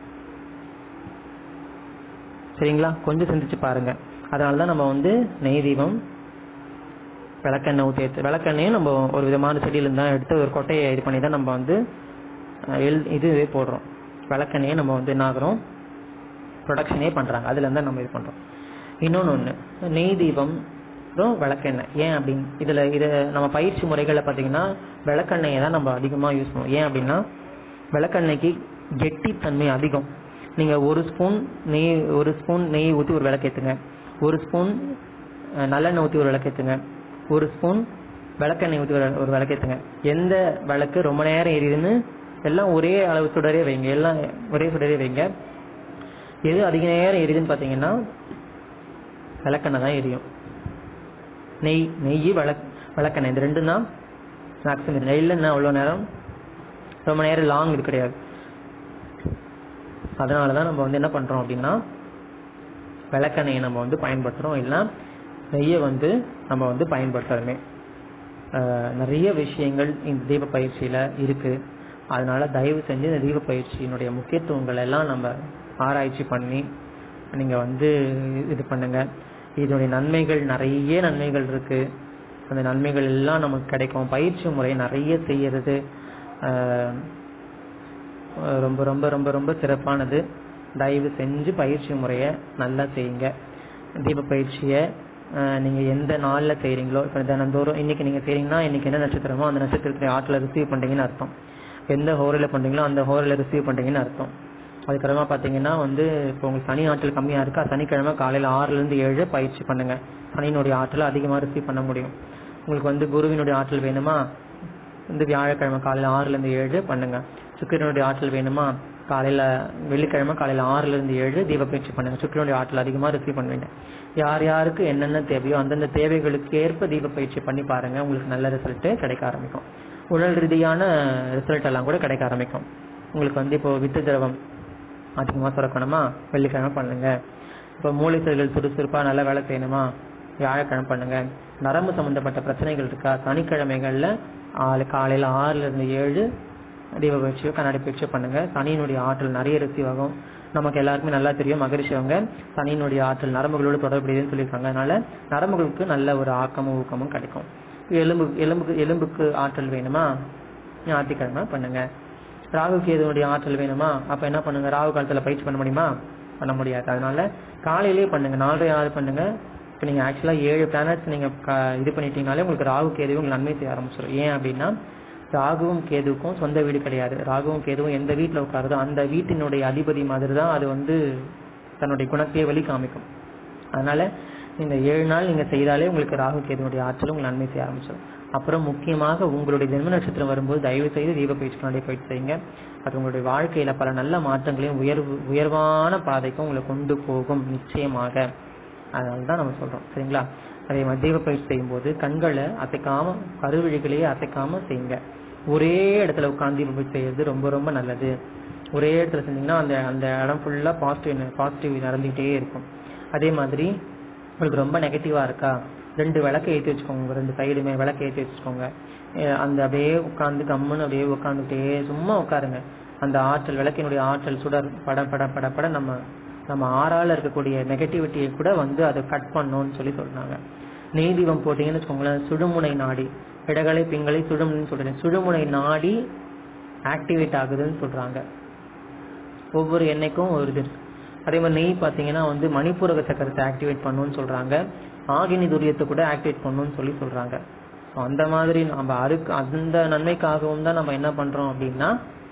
சரிங்களா கொஞ்சம் சிந்திச்சு பாருங்க அதனால தான் நம்ம வந்து நெய் தீபம் விளக்கெண்ணெய் ஊற்றி எடுத்து விளக்கெண்ணையும் நம்ம ஒரு விதமான செடியில தான் எடுத்து ஒரு கொட்டையை இது பண்ணி தான் நம்ம வந்து அஹ், எள் இதுவே போடுறோம் விளக்கெண்ணையை நம்ம வந்து என்ன ஆகுறோம் ப்ரொடக்ஷனே பண்றாங்க அதுல இருந்தா நம்ம இது பண்றோம் இன்னொன்னு ஒண்ணு நெய் தீபம் அப்புறம் விளக்கெண்ணெய் ஏன் அப்படின்னு இதுல இது நம்ம பயிற்சி முறைகள்ல பாத்தீங்கன்னா விளக்கெண்ணெயை தான் நம்ம அதிகமா யூஸ் பண்ணுவோம் ஏன் அப்படின்னா விளக்கெண்ணெய்க்கு கெட்டித்தன்மை அதிகம் நீங்க ஒரு ஸ்பூன் நெய் ஒரு ஸ்பூன் நெய் ஊற்றி ஒரு விளக்கேத்துங்க ஒரு ஸ்பூன் அஹ், நல்லெண்ணெய் ஊற்றி ஒரு விளக்கேத்துங்க ஒரு ஸ்பூன் விளக்கெண்ணெய் ஊற்றி ஒரு ஒரு விளக்கேத்துங்க எந்த விளக்கு ரொம்ப நேரம் எரியுதுன்னு எல்லாம் ஒரே அளவு சுடரே வைங்க எல்லாம் ஒரே சுடரே வைங்க எது அதிக நேரம் எரியுதுன்னு பார்த்தீங்கன்னா விளக்கெண்ணெய் தான் எரியும் நெய் நெய் விளக் விளக்கெண்ணெய் இந்த ரெண்டும் தான் மேக்ஸிமம் நெய்யில் என்ன அவ்வளோ நேரம் ரொம்ப நேரம் லாங் இது கிடையாது அதனால தான் நம்ம வந்து என்ன பண்ணுறோம் அப்படின்னா விளக்கெண்ணெயை நம்ம வந்து பயன்படுத்துகிறோம் இல்லைன்னா நெய்யை வந்து நம்ம வந்து பயன்படுத்துறோமே ஆஹ் நிறைய விஷயங்கள் இந்த தீப பயிற்சியில் இருக்குது அதனால தயவு செஞ்சு இந்த தீப பயிற்சியினுடைய முக்கியத்துவங்கள் எல்லாம் நம்ம ஆராய்ச்சி பண்ணி நீங்கள் வந்து இது பண்ணுங்க இதனுடைய நன்மைகள் நிறைய நன்மைகள் இருக்கு அந்த நன்மைகள் எல்லாம் நமக்கு கிடைக்கும் பயிற்சி முறை நிறைய செய்யறது ஆஹ் ரொம்ப ரொம்ப ரொம்ப ரொம்ப சிறப்பானது தயவு செஞ்சு பயிற்சி முறையை நல்லா செய்யுங்க தீப பயிற்சியை ஆஹ் நீங்க எந்த நாள்ல செய்றீங்களோ இப்போ தினந்தோறும் இன்னைக்கு நீங்க செய்றீங்கன்னா இன்னைக்கு என்ன நட்சத்திரமோ அந்த நட்சத்திரத்துடைய ஆற்றலை ரிசீவ் பண்றீங்கன்னு அர்த்தம் எந்த ஹோரில் பண்றீங்களோ அந்த ஹோரில் ரிசீவ் பண்றீங்கன்னு அர்த்தம் அதுக்கப்புறமா பாத்தீங்கன்னா வந்து இப்போ உங்களுக்கு சனி ஆற்றல் கம்மியா இருக்கா சனிக்கிழமை காலையில ஆறுல இருந்து ஏழு பயிற்சி பண்ணுங்க சனியினுடைய ஆற்றலை அதிகமா ரிசீவ் பண்ண முடியும் உங்களுக்கு வந்து குருவினுடைய ஆற்றல் வேணுமா இந்த வியாழக்கிழமை காலையில ஆறுல இருந்து ஏழு பண்ணுங்க சுக்கிரனுடைய ஆற்றல் வேணுமா காலையில வெள்ளிக்கிழமை காலையில ஆறுல இருந்து ஏழு தீப பயிற்சி பண்ணுங்க சுக்கிரனுடைய ஆற்றல் அதிகமா ரிசீவ் பண்ணுவீங்க யார் யாருக்கு என்னென்ன தேவையோ அந்தந்த தேவைகளுக்கு ஏற்ப தீப பயிற்சி பண்ணி பாருங்க உங்களுக்கு நல்ல ரிசல்ட் கிடைக்க ஆரம்பிக்கும் உடல் ரீதியான ரிசல்ட் எல்லாம் கூட கிடைக்க ஆரம்பிக்கும் உங்களுக்கு வந்து இப்போ வித்து திரவம் அதிகமா சுரக்கணுமா வெள்ளிக்கிழமை பண்ணுங்க இப்போ மூளை செல்கள் சுறுசுறுப்பா நல்லா வேலை செய்யணுமா வியாழக்கிழமை பண்ணுங்க நரம்பு சம்பந்தப்பட்ட பிரச்சனைகள் இருக்கா சனிக்கிழமைகள்ல ஆளு காலையில ஆறுல இருந்து ஏழு தீப பயிற்சியோ கண்ணாடி பயிற்சியோ பண்ணுங்க சனியினுடைய ஆற்றல் நிறைய ரிசீவ் ஆகும் நமக்கு எல்லாருக்குமே நல்லா தெரியும் மகரிஷி அவங்க சனியினுடைய ஆற்றல் நரம்புகளோடு தொடர்புடையதுன்னு சொல்லியிருக்காங்க அதனால நரம்புகளுக்கு நல்ல ஒரு ஆக்கமும் ஊக்கமும் கிடைக்கும் எலும்பு எலும்புக்கு எலும்புக்கு ஆற்றல் வேணுமா ஞாயிற்றுக்கிழமை பண்ணுங்க ராகு கேதுனுடைய ஆற்றல் வேணுமா அப்ப என்ன பண்ணுங்க ராகு காலத்துல பயிற்சி பண்ண முடியுமா பண்ண முடியாது அதனால காலையிலேயே பண்ணுங்க நாலரை ஆறு பண்ணுங்க இப்போ நீங்க ஆக்சுவலா ஏழு பிளானட்ஸ் நீங்க க- இது பண்ணிட்டீங்கனாலே உங்களுக்கு ராகு கேது உங்களுக்கு நன்மை செய்ய ஆரம்பிச்சிடும் ஏன் அப்படின்னா ராகுவும் கேதுவுக்கும் சொந்த வீடு கிடையாது ராகுவும் கேதுவும் எந்த வீட்டில் உட்காருதோ அந்த வீட்டினுடைய அதிபதி மாதிரி தான் அது வந்து தன்னுடைய குணத்தையே வெளி காமிக்கும் அதனால இந்த ஏழு நாள் நீங்க செய்தாலே உங்களுக்கு ராகு கேதுனுடைய ஆற்றல் உங்களுக்கு நன்மை செய்ய ஆரம்பிச்சிடும் அப்புறம் முக்கியமாக உங்களுடைய ஜென்ம நட்சத்திரம் வரும்போது தயவு செய்து தீப பயிற்சி கண்ணாடி பயிற்சி செய்யுங்க அது உங்களுடைய வாழ்க்கையில பல நல்ல மாற்றங்களையும் உயர்வு உயர்வான பாதைக்கும் உங்களை கொண்டு போகும் நிச்சயமாக அதனால தான் நம்ம சொல்றோம் சரிங்களா அதே மாதிரி தீப பயிற்சி செய்யும்போது கண்களை அசைக்காம கருவிழிகளையே அசைக்காம செய்யுங்க ஒரே இடத்துல உட்கார்ந்து தீப பயிற்சி செய்யறது ரொம்ப ரொம்ப நல்லது ஒரே இடத்துல செஞ்சீங்கன்னா அந்த அந்த இடம் ஃபுல்லா பாசிட்டிவ் பாசிட்டிவ் நடந்துகிட்டே இருக்கும் அதே மாதிரி உங்களுக்கு ரொம்ப நெகட்டிவா இருக்கா ரெண்டு விளக்கு ஏற்றி வச்சுக்கோங்க ரெண்டு சைடுமே விளக்கு ஏற்றி வச்சுக்கோங்க அஹ் அந்த அப்படியே உட்கார்ந்து கம்முன்னு அப்படியே உட்காந்துட்டே சும்மா உட்காருங்க அந்த ஆற்றல் விளக்கினுடைய ஆற்றல் சுடர் பட பட பட பட நம்ம நம்ம ஆறால இருக்கக்கூடிய நெகட்டிவிட்டியை கூட வந்து அதை கட் பண்ணணும்னு சொல்லி சொல்றாங்க நெய் தீபம் போட்டீங்கன்னு வச்சுக்கோங்களேன் சுடுமுனை நாடி இடகலை பிங்களை சுடுமுனைன்னு சொல்றேன் சுடுமுனை நாடி ஆக்டிவேட் ஆகுதுன்னு சொல்றாங்க ஒவ்வொரு எண்ணெய்க்கும் ஒரு இது இருக்கு. அதே மாதிரி நெய் பார்த்தீங்கன்னா வந்து மணிப்பூரக சக்கரத்தை ஆக்டிவேட் பண்ணணும்னு சொல்றாங்க ஆகினி துரியத்தை கூட ஆக்டிவேட் பண்ணணும்னு சொல்லி சொல்றாங்க ஸோ அந்த மாதிரி நம்ம அதுக்கு அந்த நன்மைக்காகவும் தான் நம்ம என்ன பண்றோம் அப்படின்னா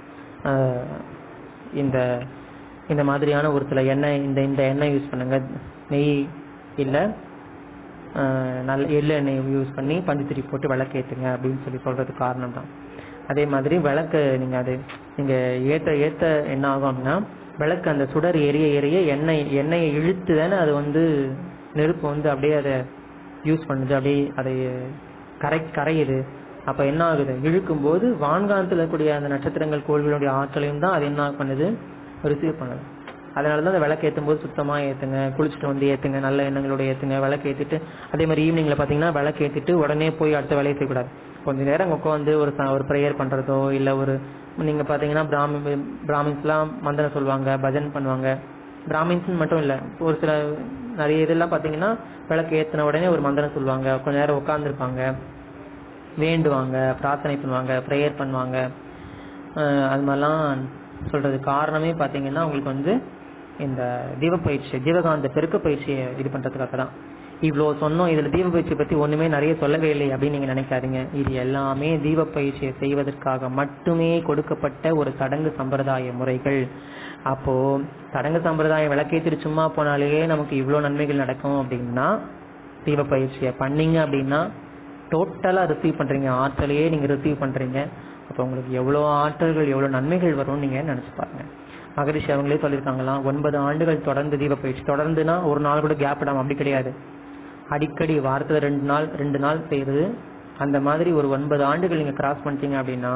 ஆஹ், இந்த இந்த மாதிரியான ஒரு சில எண்ணெய் இந்த இந்த எண்ணெய் யூஸ் பண்ணுங்க நெய் இல்ல ஆஹ் நல்ல எள்ளெண்ணெய் யூஸ் பண்ணி பஞ்சுத்திரி போட்டு விளக்கேத்துங்க அப்படின்னு சொல்லி சொல்றதுக்கு காரணம் தான் அதே மாதிரி விளக்கு நீங்க அது நீங்க ஏத்த ஏத்த என்ன ஆகும் அப்படின்னா விளக்கு அந்த சுடர் எரிய எரிய எண்ணெய் எண்ணெயை இழுத்து தானே அது வந்து நெருப்பு வந்து அப்படியே அதை யூஸ் பண்ணுது அப்படியே அதை கரை கரையுது அப்ப என்ன ஆகுது இழுக்கும் போது வான்காலத்தில் இருக்கக்கூடிய அந்த நட்சத்திரங்கள் கோள்களுடைய ஆற்றலையும் தான் அது என்ன பண்ணுது ரிசீவ் பண்ணுது அதனால தான் அந்த விளக்கு ஏற்றும் போது சுத்தமா ஏத்துங்க குளிச்சுட்டு வந்து ஏத்துங்க நல்ல எண்ணங்களோட ஏத்துங்க விளக்கு ஏத்திட்டு அதே மாதிரி ஈவினிங்ல பாத்தீங்கன்னா விளக்கு ஏத்திட்டு உடனே போய் அடுத்த வேலையை செய்யக்கூடாது கொஞ்ச நேரம் உட்காந்து ஒரு ச- ஒரு ப்ரேயர் பண்றதோ இல்ல ஒரு நீங்க பாத்தீங்கன்னா பிராமி பிராமின்ஸ்லாம் மந்திரம் சொல்லுவாங்க பஜன் பண்ணுவாங்க பிராமின்ஸ் மட்டும் இல்ல ஒரு சில நிறைய இதெல்லாம் பாத்தீங்கன்னா விளக்கு ஏத்தின உடனே ஒரு மந்திரம் சொல்லுவாங்க கொஞ்ச நேரம் உட்காந்துருப்பாங்க வேண்டுவாங்க பிரார்த்தனை பண்ணுவாங்க ப்ரேயர் பண்ணுவாங்க அஹ் அது மாதிரிலாம் சொல்றது காரணமே பாத்தீங்கன்னா உங்களுக்கு வந்து இந்த தீபப்பயிற்சி ஜீவகாந்த பெருக்க பயிற்சியை இது பண்றதுக்காக தான் இவ்வளோ சொன்னோம் இதுல தீப பயிற்சி பத்தி ஒண்ணுமே நிறைய சொல்லவே இல்லை அப்படின்னு நீங்க நினைக்காதீங்க இது எல்லாமே தீப பயிற்சியை செய்வதற்காக மட்டுமே கொடுக்கப்பட்ட ஒரு சடங்கு சம்பிரதாய முறைகள் அப்போ சடங்கு சம்பிரதாயம் விளக்கேத்திட்டு சும்மா போனாலே நமக்கு இவ்வளோ நன்மைகள் நடக்கும் அப்படின்னா தீப பயிற்சியை பண்ணீங்க அப்படின்னா டோட்டலா ரிசீவ் பண்றீங்க ஆற்றலையே நீங்க ரிசீவ் பண்றீங்க அப்போ உங்களுக்கு எவ்வளோ ஆற்றல்கள் எவ்வளோ நன்மைகள் வரும்னு நீங்க நினைச்சு பாருங்க மகரிஷி அவங்களே சொல்லியிருக்காங்களாம் ஒன்பது ஆண்டுகள் தொடர்ந்து தீப பயிற்சி தொடர்ந்துனா ஒரு நாள் கூட கேப் விடாம அப்படி கிடையாது அடிக்கடி வாரத்துல ரெண்டு நாள் ரெண்டு நாள் செய்யுது அந்த மாதிரி ஒரு ஒன்பது ஆண்டுகள் நீங்க கிராஸ் பண்ணிட்டீங்க அப்படின்னா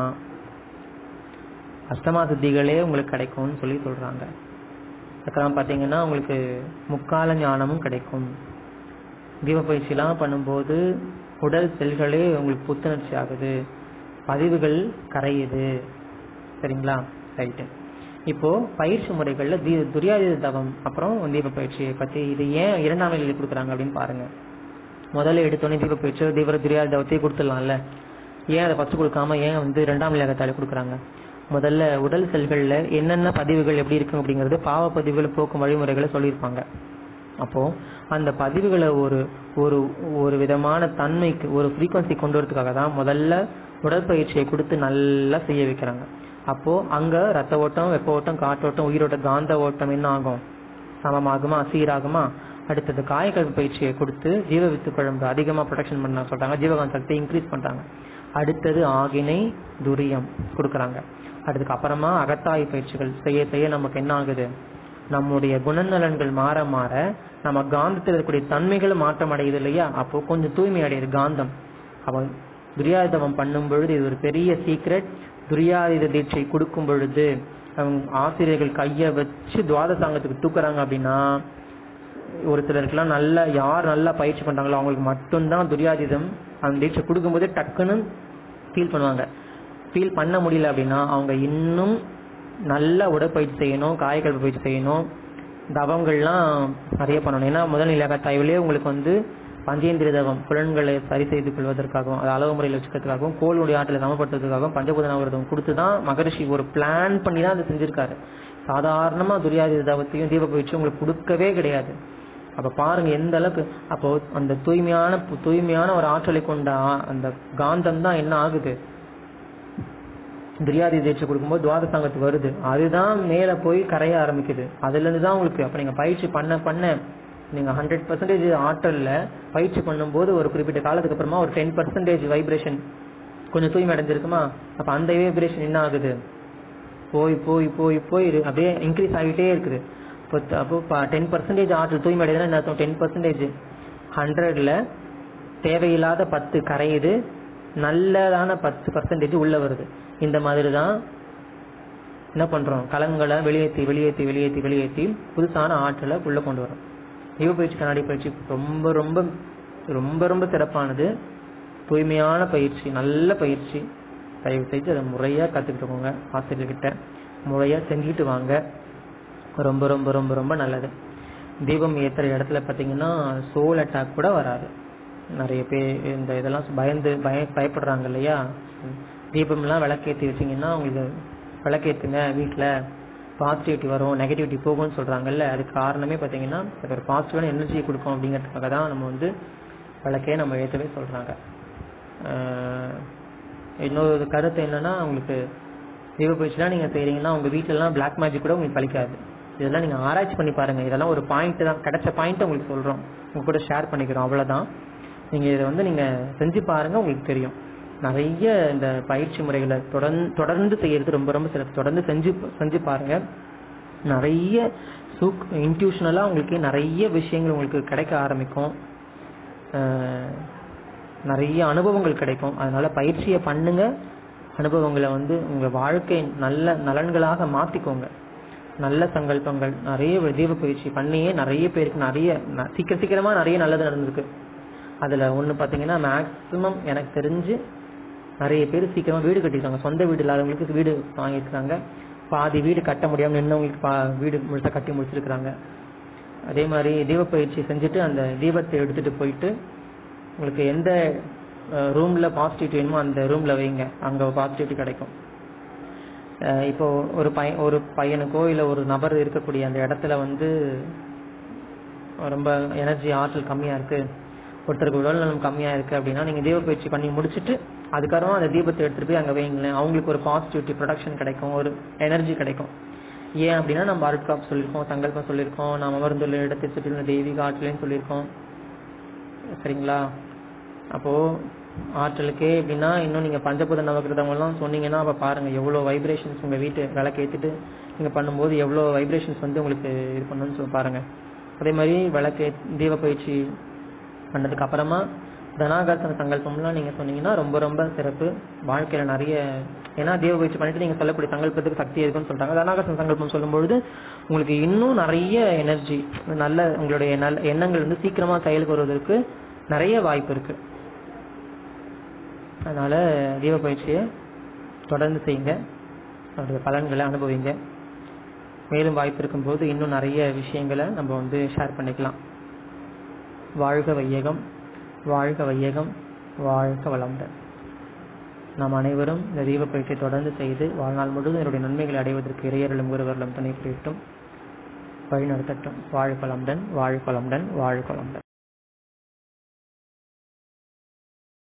அஷ்டமா சித்திகளே உங்களுக்கு கிடைக்கும்னு சொல்லி சொல்றாங்க அப்புறம் பாத்தீங்கன்னா உங்களுக்கு முக்கால ஞானமும் கிடைக்கும் தீப பயிற்சிலாம் பண்ணும்போது உடல் செல்களே உங்களுக்கு புத்துணர்ச்சி ஆகுது பதிவுகள் கரையுது சரிங்களா ரைட்டு இப்போ பயிற்சி முறைகள்ல தி துரியாதித தவம் அப்புறம் தீப பயிற்சியை பத்தி இது ஏன் இரண்டாம் நிலையில் கொடுக்குறாங்க அப்படின்னு பாருங்க முதல்ல எடுத்தோடனே தீப பயிற்சி தீவிர துரியாதி தவத்தையே கொடுத்துடலாம்ல ஏன் அதை ஃபர்ஸ்ட் கொடுக்காம ஏன் வந்து இரண்டாம் நிலையத்தாலே கொடுக்குறாங்க முதல்ல உடல் செல்கள்ல என்னென்ன பதிவுகள் எப்படி இருக்கும் அப்படிங்கிறது பாவ பதிவுகளை போக்கும் வழிமுறைகளை சொல்லியிருப்பாங்க அப்போ அந்த பதிவுகளை ஒரு ஒரு ஒரு விதமான தன்மைக்கு ஒரு ஃப்ரீக்வன்சி கொண்டு வரதுக்காக தான் முதல்ல உடற்பயிற்சியை கொடுத்து நல்லா செய்ய வைக்கிறாங்க அப்போ அங்க ரத்த ஓட்டம் வெப்ப ஓட்டம் காற்றோட்டம் உயிரோட்ட காந்த ஓட்டம் என்ன ஆகும் சமமாகுமா சீராகுமா அடுத்தது காயக்கல்வி பயிற்சியை கொடுத்து ஜீவ வித்து குழம்பு அதிகமா ப்ரொடெக்ஷன் பண்ண சொல்றாங்க ஜீவகாந்த சக்தி இன்க்ரீஸ் பண்றாங்க அடுத்தது ஆகினை துரியம் கொடுக்கறாங்க அதுக்கு அப்புறமா அகத்தாய் பயிற்சிகள் செய்ய செய்ய நமக்கு என்ன ஆகுது நம்முடைய குணநலன்கள் மாற மாற நம்ம காந்தத்தில் இருக்கக்கூடிய தன்மைகளும் மாற்றம் அடையுது இல்லையா அப்போ கொஞ்சம் தூய்மை அடையுது காந்தம் அவன் துரியாயுதவம் பண்ணும் பொழுது இது ஒரு பெரிய சீக்ரெட் துரியாயுத தீட்சை கொடுக்கும் பொழுது அவங்க ஆசிரியர்கள் கைய வச்சு துவாதசாங்கத்துக்கு தூக்குறாங்க அப்படின்னா ஒரு சிலருக்குலாம் நல்லா யார் நல்லா பயிற்சி பண்றாங்களோ அவங்களுக்கு மட்டும்தான் துரியாதீதம் அந்த தீட்சை கொடுக்கும்போதே டக்குன்னு ஃபீல் பண்ணுவாங்க ஃபீல் பண்ண முடியல அப்படின்னா அவங்க இன்னும் நல்ல உடற்பயிற்சி செய்யணும் காயக்கல்வி பயிற்சி செய்யணும் தவங்கள்லாம் நிறைய பண்ணணும் ஏன்னா முதல் நிலை தாய்விலே உங்களுக்கு வந்து பஞ்சேந்திரிய தவம் புலன்களை சரி செய்து கொள்வதற்காகவும் அது அளவு முறையில் வச்சுக்கிறதுக்காகவும் கோளுடைய ஆற்றலை சமப்படுத்துறதுக்காகவும் பஞ்சபூத நவரதம் கொடுத்து தான் மகரிஷி ஒரு பிளான் பண்ணி தான் அதை செஞ்சிருக்காரு சாதாரணமா துரியாதித தவத்தையும் தீப பயிற்சியும் உங்களுக்கு கொடுக்கவே கிடையாது அப்ப பாருங்க எந்த அளவுக்கு அப்போ அந்த தூய்மையான தூய்மையான ஒரு ஆற்றலை கொண்ட ஆ- அந்த காந்தம் தான் என்ன ஆகுது துரியாதி தீட்சை கொடுக்கும்போது துவாதசாங்கத்துக்கு வருது அதுதான் மேல போய் கரைய ஆரம்பிக்குது அதுல இருந்து தான் உங்களுக்கு அப்ப நீங்க பயிற்சி பண்ண பண்ண நீங்க ஹண்ட்ரட் பர்சன்டேஜ் ஆற்றல்ல பயிற்சி பண்ணும்போது ஒரு குறிப்பிட்ட காலத்துக்கு அப்புறமா ஒரு டென் பர்சன்டேஜ் வைப்ரேஷன் கொஞ்சம் தூய்மை அடைஞ்சிருக்குமா அப்ப அந்த வைப்ரேஷன் என்ன ஆகுது போய் போய் போய் போய் இரு- அப்படியே இன்க்ரீஸ் ஆகிட்டே இருக்குது இப்போ த- அப்போ டென் பர்சன்டேஜ் ஆற்றல் தூய்மை அடையுதுன்னா என்ன அர்த்தம் டென் பர்சன்டேஜ் ஹண்ட்ரட்ல தேவையில்லாத பத்து கரையுது நல்லதான பத்து பர்சன்டேஜ் உள்ள வருது இந்த மாதிரி தான் என்ன பண்றோம் கலங்களை வெளியேற்றி வெளியேற்றி வெளியேற்றி வெளியேற்றி புதுசான ஆற்றலை உள்ள கொண்டு வரோம் யுவ பயிற்சி கண்ணாடி பயிற்சி ரொம்ப ரொம்ப ரொம்ப ரொம்ப சிறப்பானது தூய்மையான பயிற்சி நல்ல பயிற்சி தயவு செய்து அதை முறையா கத்துக்கிட்டுக்கோங்க ஆசிரியர்கிட்ட முறையா செஞ்சுட்டு வாங்க ரொம்ப ரொம்ப ரொம்ப ரொம்ப நல்லது தீபம் ஏத்துற இடத்துல பாத்தீங்கன்னா சோல் அட்டாக் கூட வராது நிறைய பேர் இந்த இதெல்லாம் பயந்து பய பயப்படுறாங்க இல்லையா தீபம்லாம் விளக்கேற்றி வச்சீங்கன்னா உங்களுக்கு விளக்கேத்துங்க வீட்டில் பாசிட்டிவிட்டி வரும் நெகட்டிவிட்டி போகும்னு சொல்றாங்கல்ல அதுக்கு காரணமே பார்த்தீங்கன்னா அது ஒரு பாசிட்டிவான எனர்ஜி கொடுக்கும் அப்படிங்கிறதுக்காக தான் நம்ம வந்து விளக்கே நம்ம ஏற்றவே சொல்றாங்க ஆஹ் இன்னொரு கருத்து என்னன்னா உங்களுக்கு தீப பயிற்சிலாம் நீங்க செய்றீங்கன்னா உங்க வீட்ல எல்லாம் பிளாக் மேஜிக் கூட உங்களுக்கு பலிக்காது இதெல்லாம் நீங்க ஆராய்ச்சி பண்ணி பாருங்க இதெல்லாம் ஒரு பாயிண்ட் தான் கிடைச்ச பாயிண்ட் உங்களுக்கு சொல்றோம் உங்க கூட ஷேர் பண்ணிக்கிறோம் அவ்வளவுதான் நீங்க இதை வந்து நீங்க செஞ்சு பாருங்க உங்களுக்கு தெரியும் நிறைய இந்த பயிற்சி முறைகளை தொடர்ந்து தொடர்ந்து செய்யறது ரொம்ப ரொம்ப சிறப்பு தொடர்ந்து செஞ்சு செஞ்சு பாருங்க நிறைய சூக் இன்ட்யூஷனலா உங்களுக்கு நிறைய விஷயங்கள் உங்களுக்கு கிடைக்க ஆரம்பிக்கும் அஹ் நிறைய அனுபவங்கள் கிடைக்கும் அதனால பயிற்சியை பண்ணுங்க அனுபவங்களை வந்து உங்க வாழ்க்கை நல்ல நலன்களாக மாத்திக்கோங்க நல்ல சங்கல்பங்கள் நிறைய தீப பயிற்சி பண்ணியே நிறைய பேருக்கு நிறைய ந- சீக்கிரம் சீக்கிரமா நிறைய நல்லது நடந்திருக்கு அதுல ஒண்ணு பாத்தீங்கன்னா மேக்சிமம் எனக்கு தெரிஞ்சு நிறைய பேர் சீக்கிரமா வீடு கட்டிருக்காங்க சொந்த வீடு இல்லாதவங்களுக்கு வீடு வாங்கியிருக்காங்க பாதி வீடு கட்ட முடியாம நின்னவங்களுக்கு பா- வீடு முழுசா கட்டி முடிச்சிருக்காங்க அதே மாதிரி தீப பயிற்சி செஞ்சுட்டு அந்த தீபத்தை எடுத்துட்டு போயிட்டு உங்களுக்கு எந்த ரூம்ல பாசிட்டிவிட்டி வேணுமோ அந்த ரூம்ல வைங்க அங்க பாசிட்டிவிட்டி கிடைக்கும் அஹ் இப்போ ஒரு பையன் ஒரு பையனுக்கோ இல்ல ஒரு நபர் இருக்கக்கூடிய அந்த இடத்துல வந்து ரொம்ப எனர்ஜி ஆற்றல் கம்மியா இருக்கு ஒருத்தருக்கு உடல் நலம் கம்மியா இருக்கு அப்படின்னா நீங்க தீப பயிற்சி பண்ணி முடிச்சிட்டு அதுக்கப்புறம் அந்த தீபத்தை எடுத்துட்டு போய் அங்க வைங்களேன் அவங்களுக்கு ஒரு பாசிட்டிவிட்டி ப்ரொடக்ஷன் கிடைக்கும் ஒரு எனர்ஜி கிடைக்கும் ஏன் அப்படின்னா நம்ம அருட்காப் சொல்லியிருக்கோம் சங்கல்பம் சொல்லியிருக்கோம் நாம் அமர்ந்துள்ள இடத்தை சுற்றியுள்ள தெய்வீக ஆற்றலையும் சொல்லியிருக்கோம் சரிங்களா அப்போ ஆற்றலுக்கே எப்படின்னா இன்னும் நீங்க பஞ்சபூத நவகிரதம் எல்லாம் சொன்னீங்கன்னா அப்ப பாருங்க எவ்வளவு வைப்ரேஷன்ஸ் உங்க வீட்டு விளக்கு ஏத்திட்டு நீங்க பண்ணும்போது எவ்வளவு வைப்ரேஷன்ஸ் வந்து உங்களுக்கு இது பண்ணணும்னு சொல்லி பாருங்க அதே மாதிரி விளக்கு தீப பயிற்சி பண்ணதுக்கு அப்புறமா தனாகர்சன சங்கல்பம்லாம் நீங்க சொன்னீங்கன்னா ரொம்ப ரொம்ப சிறப்பு வாழ்க்கையில நிறைய ஏன்னா தீப பயிற்சி பண்ணிட்டு நீங்க சொல்லக்கூடிய சங்கல்பத்துக்கு சக்தி இருக்குன்னு சொல்றாங்க தனாகர்சன சங்கல்பம் சொல்லும்பொழுது உங்களுக்கு இன்னும் நிறைய எனர்ஜி நல்ல உங்களுடைய நல்ல எண்ணங்கள் வந்து சீக்கிரமா செயலுக்கு வருவதற்கு நிறைய வாய்ப்பு இருக்கு அதனால தீப பயிற்சியை தொடர்ந்து செய்யுங்க அதோட பலன்களை அனுபவிங்க மேலும் வாய்ப்பு இருக்கும்போது இன்னும் நிறைய விஷயங்களை நம்ம வந்து ஷேர் பண்ணிக்கலாம் வாழ்க வையகம் வாழ்க வையகம் வாழ்க வளமுடன் நாம் அனைவரும் இந்த தீப பயிற்சியை தொடர்ந்து செய்து வாழ்நாள் முழுவதும் என்னுடைய நன்மைகளை அடைவதற்கு இறையர்களும் குருவர்களும் துணை புரியட்டும் வழிநடத்தட்டும் வாழ் வளமுடன் வாழ் வளமுடன் வாழ் வளமுடன்